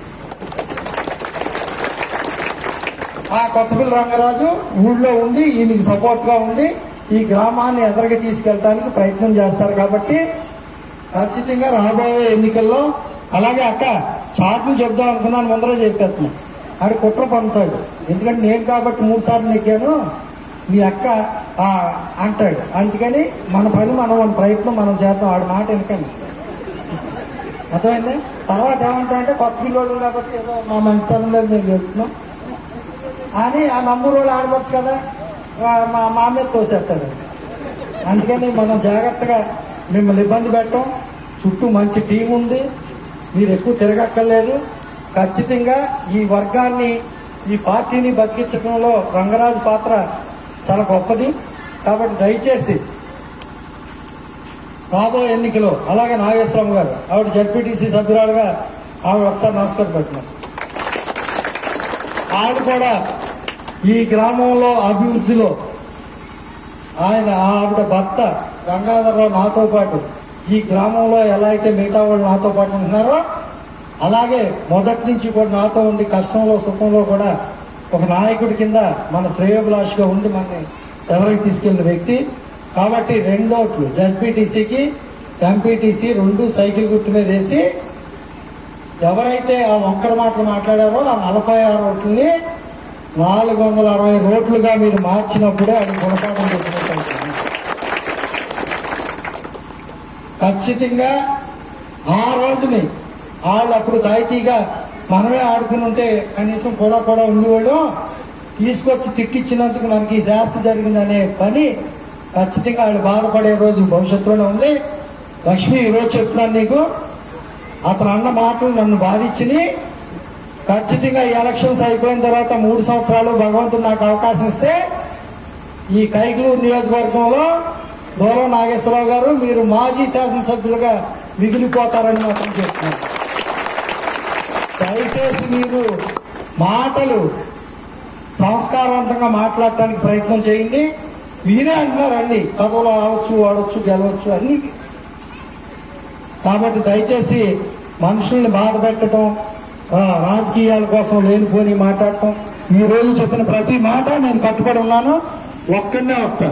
Speaker 1: ఆ కొత్తపల్లి రంగరాజు ఊళ్ళో ఉండి ఈయనకి సపోర్ట్ గా ఉండి ఈ గ్రామాన్ని ఎదరికి తీసుకెళ్ళడానికి ప్రయత్నం చేస్తారు కాబట్టి ఖచ్చితంగా రాబోయే ఎన్నికల్లో అలాగే అక్క చాటును చెప్దాం అనుకున్నాను ముందరే చెప్పేస్తున్నా ఆడు కుట్ర పంపుతాడు ఎందుకంటే నేను కాబట్టి మూడు సార్లు నెక్కాను మీ అక్క ఆ, అంటాడు అందుకని మన పని మనం మన ప్రయత్నం మనం చేద్దాం ఆడి మాట ఎందుకని అర్థమైంది తర్వాత ఏమంటా అంటే కొత్త పిల్లోడు కాబట్టి ఏదో మా మంచితనం మీద మేము చెప్తున్నాం అని ఆ నంబర్ వాళ్ళు ఆడవచ్చు కదా వా- మా మా మీద తోసేస్తాడు అందుకని మనం జాగ్రత్తగా మిమ్మల్ని ఇబ్బంది పెట్టం చుట్టూ మంచి టీం ఉంది మీరు ఎక్కువ తిరగక్కర్లేదు ఖచ్చితంగా ఈ వర్గాన్ని ఈ పార్టీని బతికించడంలో రంగరాజు పాత్ర చాలా గొప్పది కాబట్టి దయచేసి రాబోయే ఎన్నికలో అలాగే నాగేశ్వరరావు గారు ఆవిడ జడ్పీటీసీ సభ్యురాలుగా ఆవిడ ఒకసారి నమస్కారం పెట్టినారు వాళ్ళు కూడా ఈ గ్రామంలో అభివృద్ధిలో ఆయన ఆవిడ భర్త గంగాధరరావు నాతో పాటు ఈ గ్రామంలో ఎలా అయితే మిగతా వాళ్ళు నాతో పాటు ఉంటున్నారో అలాగే మొదటి నుంచి కూడా నాతో ఉండి కష్టంలో సుఖంలో కూడా ఒక నాయకుడి కింద మన శ్రేయోభిలాషిగా ఉండి మనని ఎవరికి తీసుకెళ్లిన వ్యక్తి కాబట్టి రెండు ఓట్లు జడ్పీటీసీకి ఎంపీటీసీ రెండు సైకిల్ గుర్తు మీద వేసి ఎవరైతే ఆ ఒక్కరి మాటలు మాట్లాడారో ఆ నలభై ఆరు ఓట్లని నాలుగు వందల అరవై రోడ్లుగా మీరు మార్చినప్పుడే అది గుణపాఠం చెప్పినట్టు అవుతుంది. ఖచ్చితంగా ఆ రోజుని వాళ్ళు అప్పుడు తాయితీగా మనమే ఆడుకుని ఉంటే కనీసం కూడా కూడా ఉండేవాళ్ళు తీసుకొచ్చి తిట్టించినందుకు మనకి ఈ శాస్త్ర జరిగిందనే పని ఖచ్చితంగా వాళ్ళు బాధపడే రోజు భవిష్యత్తులోనే ఉంది లక్ష్మి ఈరోజు చెప్తున్నాను నీకు అతను అన్న మాటలు నన్ను బాధించిని ఖచ్చితంగా ఈ ఎలక్షన్స్ అయిపోయిన తర్వాత మూడు సంవత్సరాలు భగవంతుడు నాకు అవకాశం ఇస్తే ఈ కైకలూరు నియోజకవర్గంలో దూరం నాగేశ్వరరావు గారు మీరు మాజీ శాసనసభ్యులుగా మిగిలిపోతారని మాత్రం చెప్తున్నారు దయచేసి మీరు మాటలు సంస్కారవంతంగా మాట్లాడటానికి ప్రయత్నం చేయండి మీరే అంటున్నారు అన్ని పదవులు రావచ్చు వాడవచ్చు గెలవచ్చు అన్ని కాబట్టి దయచేసి మనుషుల్ని బాధ పెట్టడం ఆ, రాజకీయాల కోసం లేనిపోని మాట్లాడటం ఈ రోజు చెప్పిన ప్రతి మాట నేను కట్టుబడి ఉన్నాను ఒక్కడనే వస్తా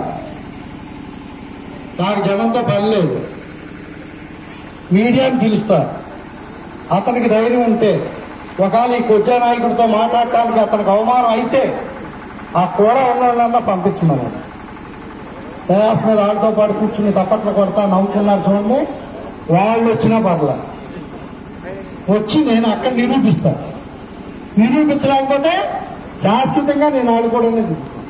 Speaker 1: నాకు జనంతో పని లేదు మీడియాని పిలుస్తా అతనికి ధైర్యం ఉంటే ఒకవేళ ఈ కొజ్జా నాయకుడితో మాట్లాడటానికి అతనికి అవమానం అయితే ఆ కూడా ఉన్న వాళ్ళన్నా పంపించమన్నాడు ప్రయాస మీద వాళ్ళతో పాటు కూర్చుని తప్పట్లు కొడతా నవ్వుతున్నారు చూడండి వాళ్ళు వచ్చినా పర్లా వచ్చి నేను అక్కడ నిరూపిస్తా నిరూపించలేకపోతే శాశ్వతంగా నేను ఆడుకోవడం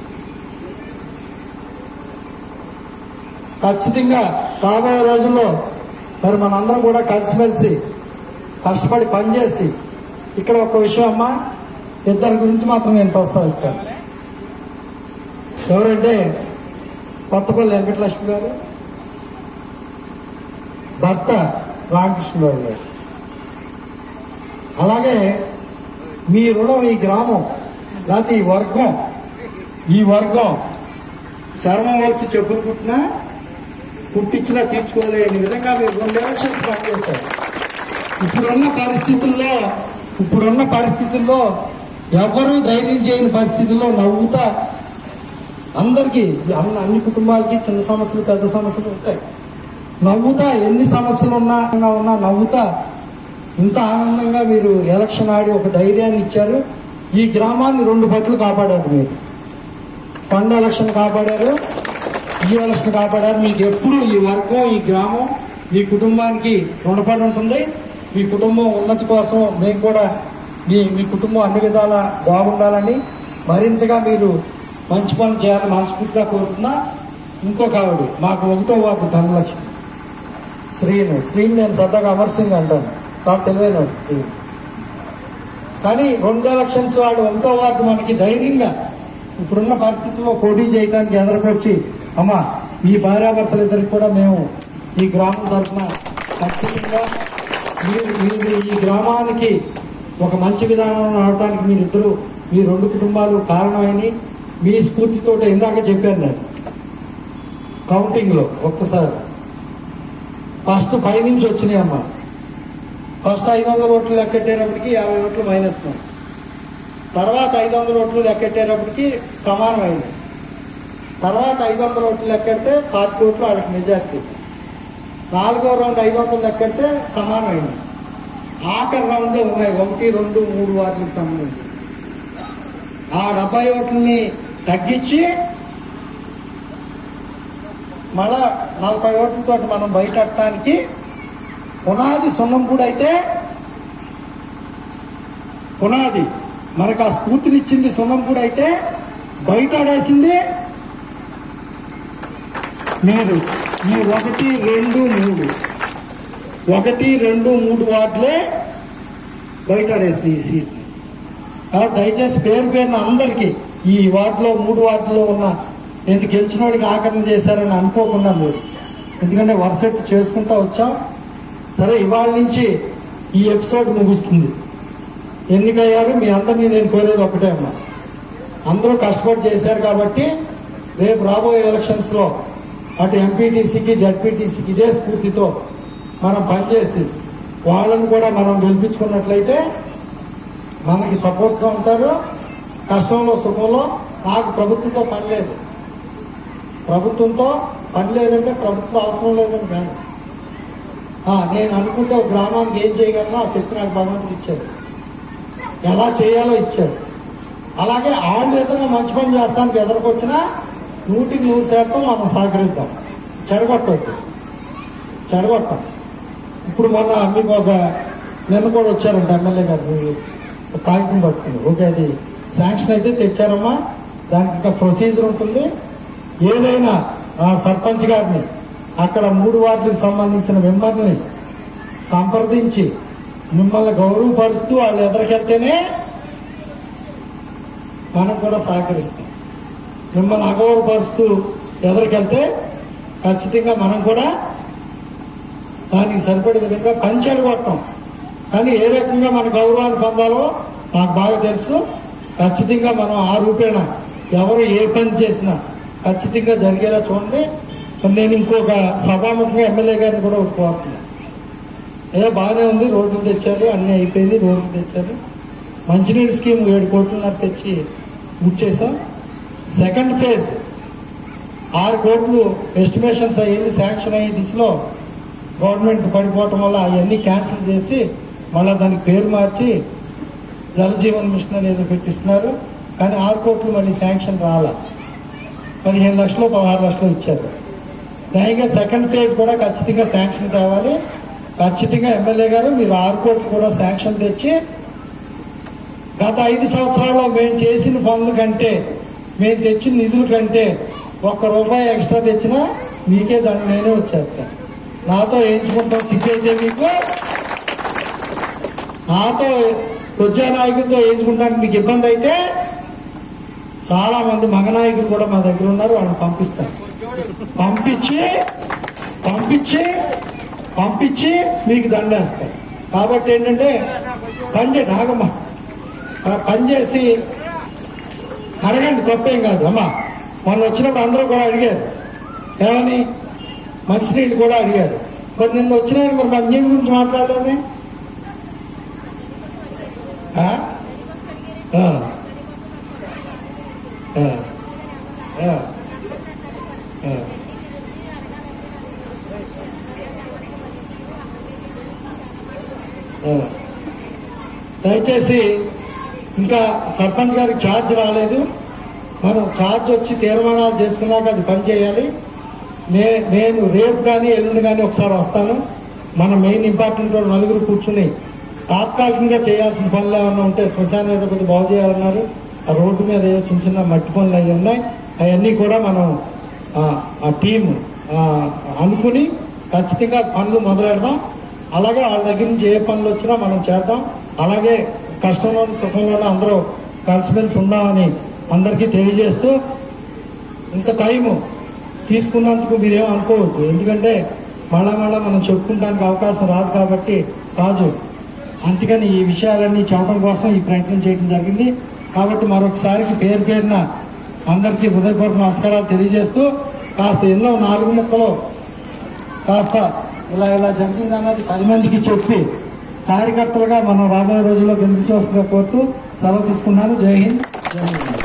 Speaker 1: ఖచ్చితంగా రాబోయే రోజుల్లో మరి మనందరం కూడా కలిసిమెలిసి కష్టపడి పనిచేసి ఇక్కడ ఒక విషయం అమ్మా ఇద్దరి గురించి మాత్రం నేను ప్రస్తావించాను ఎవరంటే కొత్తపల్లి వెంకటలక్ష్మి గారు భర్త రామకృష్ణరావు గారు అలాగే మీ రుణం ఈ గ్రామం లేకపోతే ఈ వర్గం ఈ వర్గం చర్మం వలసి చెప్పులు కుట్టినా కుట్టించినా తీర్చుకోలేని విధంగా మీరు రెండు ఎలక్షన్స్ పనిచేశారు ఇప్పుడున్న పరిస్థితుల్లో ఇప్పుడున్న పరిస్థితుల్లో ఎవరు ధైర్యం చేయని పరిస్థితుల్లో నవ్వుతా అందరికీ అన్ని అన్ని కుటుంబాలకి చిన్న సమస్యలు పెద్ద సమస్యలు ఉంటాయి నవ్వుతా ఎన్ని సమస్యలు ఉన్నా ఉన్నా నవ్వుతా ఇంత ఆనందంగా మీరు ఎలక్షన్ ఆడి ఒక ధైర్యాన్ని ఇచ్చారు ఈ గ్రామాన్ని రెండు పట్లు కాపాడారు మీరు కొండ ఎలక్షన్ కాపాడారు ఈ ఎలక్షన్ కాపాడారు మీకు ఎప్పుడు ఈ వర్గం ఈ గ్రామం మీ కుటుంబానికి రుణపడి ఉంటుంది మీ కుటుంబం ఉన్నతి కోసం మేము కూడా మీ మీ కుటుంబం అన్ని విధాలా బాగుండాలని మరింతగా మీరు మంచి పనులు చేయాలని మనస్ఫూర్తిగా కోరుతున్నా ఇంకొక ఆవిడ మాకు ఒకటో వార్డు ధనలక్ష్మి శ్రీను శ్రీని నేను సరదాగా అమర్ సింగ్ అంటాను చాలా తెలివైన వాడు శ్రీను కానీ రెండు ఎలక్షన్స్ వాడు ఒకటో వార్డు మనకి ధైర్యంగా ఇప్పుడున్న పరిస్థితుల్లో పోటీ చేయడానికి ఎదురుకొచ్చి అమ్మా ఈ భార్యాభర్తలు ఇద్దరికి కూడా మేము ఈ గ్రామం తరఫున ఖచ్చితంగా మీరు మీరు ఈ గ్రామానికి ఒక మంచి విధానం రావడానికి మీరిద్దరు మీ రెండు కుటుంబాలు కారణమైనవి మీ స్ఫూర్తితో ఇందాక చెప్పాను నేను కౌంటింగ్ లో ఒక్కసారి ఫస్ట్ పై నుంచి వచ్చినాయి అమ్మా ఫస్ట్ ఐదు వందల ఓట్లు లెక్కెట్టేటప్పటికి యాభై ఓట్లు మైనస్ ఉన్నాయి. తర్వాత ఐదు వందల ఓట్లు లెక్కెట్టేటప్పటికి సమానమైంది తర్వాత ఐదు వందల ఓట్లు లెక్కెడితే పాతి ఓట్లు వాళ్ళకి మెజార్టీ నాలుగో రౌండ్ ఐదు వందలు లెక్కెడితే సమానమైంది ఆఖరి రౌండ్ ఉన్నాయి ఒకటి రెండు మూడు వాటికి సంబంధించి ఆ డెబ్బై ఓట్లని తగ్గించి మళ్ళా నలభై ఓట్లతో మనం బయటడానికి పునాది సున్నం కూడా అయితే పునాది మనకు ఆ స్ఫూర్తినిచ్చింది సున్నం కూడా అయితే బయట ఆడేసింది మీరు ఈ ఒకటి రెండు మూడు ఒకటి రెండు మూడు వార్డులే బయట ఆడేసింది ఈ సీట్ కాబట్టి దయచేసి పేరు పేరున అందరికీ ఈ వార్డులో మూడు వార్డులో ఉన్న నేను గెలిచిన వాడికి ఆకరణ చేశారని అనుకోకుండా మీరు ఎందుకంటే వరుసెట్ చేసుకుంటా వచ్చాం సరే ఇవాళ నుంచి ఈ ఎపిసోడ్ ముగుస్తుంది ఎన్నికయ్యారు మీ అందరినీ నేను కోరేది ఒకటే అమ్మా అందరూ కష్టపడి చేశారు కాబట్టి రేపు రాబోయే ఎలక్షన్స్ లో అటు ఎంపీటీసీకి జడ్పీటీసీకి ఇదే స్ఫూర్తితో మనం పనిచేసి వాళ్ళని కూడా మనం గెలిపించుకున్నట్లయితే మనకి సపోర్ట్ గా ఉంటారు కష్టంలో సుఖంలో నాకు ప్రభుత్వంతో పని లేదు ప్రభుత్వంతో పని లేదంటే ప్రభుత్వం అవసరం లేదని కాదు ఆ, నేను అనుకుంటే ఒక గ్రామానికి ఏం చేయగలనో ఆ శక్తి నాకు భగవంతుడు ఇచ్చాడు ఎలా చేయాలో ఇచ్చాడు అలాగే వాళ్ళు ఏదైనా మంచి పని చేస్తానికి ఎదురుకొచ్చినా నూటికి నూరు శాతం మనం సహకరిద్దాం చెడగొట్టవద్దు చెడగొట్టాం ఇప్పుడు మొన్న మీకు ఒక నిన్న కూడా వచ్చారంట ఎమ్మెల్యే గారు మీరు ఒక కాగితం పట్టుకుని ఓకే అది శాంక్షన్ అయితే తెచ్చారమ్మా దానికి ఇంకా ప్రొసీజర్ ఉంటుంది ఏదైనా ఆ సర్పంచ్ గారిని అక్కడ మూడు వార్డులకు సంబంధించిన మెంబర్ని సంప్రదించి మిమ్మల్ని గౌరవపరుస్తూ వాళ్ళు ఎదురుకెళ్తేనే మనం కూడా సహకరిస్తాం మిమ్మల్ని అగౌరవపరుస్తూ ఎదురుకెళ్తే ఖచ్చితంగా మనం కూడా దానికి సరిపడే విధంగా పంచాలు కొట్టాం కానీ ఏ రకంగా మన గౌరవాన్ని పొందాలో నాకు బాగా తెలుసు ఖచ్చితంగా మనం ఆ రూపేణ ఎవరు ఏ పని చేసినా ఖచ్చితంగా జరిగేలా చూడండి మరి నేను ఇంకొక సభాముఖంగా ఎమ్మెల్యే గారిని కూడా కోరుతున్నాను ఏ బాగానే ఉంది రోడ్లు తెచ్చారు అన్నీ అయిపోయింది రోడ్లు తెచ్చారు మంచినీటి స్కీమ్ ఏడు కోట్లున్నర తెచ్చి ముచ్చేసాం సెకండ్ ఫేజ్ ఆరు కోట్లు ఎస్టిమేషన్స్ అయ్యింది శాంక్షన్ అయ్యే దిశలో గవర్నమెంట్ పడిపోవటం వల్ల అవన్నీ క్యాన్సిల్ చేసి మళ్ళీ దానికి పేరు మార్చి జల జీవన్ మిషన్ అనేది పెట్టిస్తున్నారు కానీ ఆరు కోట్లు మళ్ళీ శాంక్షన్ రాలా పదిహేను లక్షలు పదహారు లక్షలు ఇచ్చారు దానిగా సెకండ్ ఫేజ్ కూడా ఖచ్చితంగా శాంక్షన్ కావాలి ఖచ్చితంగా ఎమ్మెల్యే గారు మీరు ఆరు కోట్లు కూడా శాంక్షన్ తెచ్చి గత ఐదు సంవత్సరాల్లో మేము చేసిన పనుల కంటే మేము తెచ్చిన నిధుల కంటే ఒక్క రూపాయి ఎక్స్ట్రా తెచ్చినా మీకే దాన్ని నేనే వచ్చేస్తాను నాతో వేయించుకుంటాం సిగ్గైతే మీకు నాతో ప్రజా నాయకులతో వేయించుకుంటానికి మీకు ఇబ్బంది అయితే చాలా మంది మగ నాయకులు కూడా మా దగ్గర ఉన్నారు వాళ్ళని పంపిస్తాను పంపించి పంపించి పంపించి మీకు దండేస్తారు కాబట్టి ఏంటంటే పని చేయండి ఆగమ్మా ఆ పని చేసి అడగండి తప్పేం కాదు అమ్మా మొన్న వచ్చినప్పుడు అందరూ కూడా అడిగారు ఏమని మంచినీళ్ళు కూడా అడిగారు మరి నిన్న వచ్చినాయి మరి మంచినీళ్ళ గురించి మాట్లాడాలి ఆ? ఆ. ఆ. ఆ. ఆ. ఆ. దయచేసి ఇంకా సర్పంచ్ గారికి ఛార్జ్ రాలేదు మనం ఛార్జ్ వచ్చి తీర్మానాలు చేసుకున్నాక అది పని చేయాలి నే నేను రేపు కానీ ఎల్లుండి కానీ ఒకసారి వస్తాను మన మెయిన్ ఇంపార్టెంట్ వాళ్ళు నలుగురు కూర్చుని తాత్కాలికంగా చేయాల్సిన పనులు ఏమన్నా ఉంటే శ్మశానం ఏదో కొద్దిగా బాగు చేయాలన్నారు ఆ రోడ్డు మీద ఏదో చిన్న చిన్న మట్టి పనులు అవి ఉన్నాయి అవన్నీ కూడా మనం ఆ, ఆ టీం ఆ, అనుకుని ఖచ్చితంగా పనులు మొదలెడదాం అలాగే వాళ్ళ దగ్గర నుంచి ఏ పనులు వచ్చినా మనం చేద్దాం అలాగే కష్టంలోని సుఖంలోనూ అందరూ కలిసిమెలిసి ఉందామని అందరికీ తెలియజేస్తూ ఇంత టైము తీసుకున్నందుకు మీరేం అనుకోవద్దు ఎందుకంటే మళ్ళా మళ్ళా మనం చెప్పుకుంటానికి అవకాశం రాదు కాబట్టి రాజు అందుకని ఈ విషయాలన్నీ చెప్పడం కోసం ఈ ప్రయత్నం చేయడం జరిగింది కాబట్టి మరొకసారికి పేరు పేరున అందరికీ హృదయపూర్వక నమస్కారాలు తెలియజేస్తూ కాస్త ఎన్నో నాలుగు ముక్కలు కాస్త ఇలా ఇలా జరిగింది అన్నది పది మందికి చెప్పి కార్యకర్తలుగా మనం రాబోయే రోజుల్లో గెలిపించవలసిందిగా కోరుతూ సెలవు తీసుకున్నాను జై హింద్ జై హింద్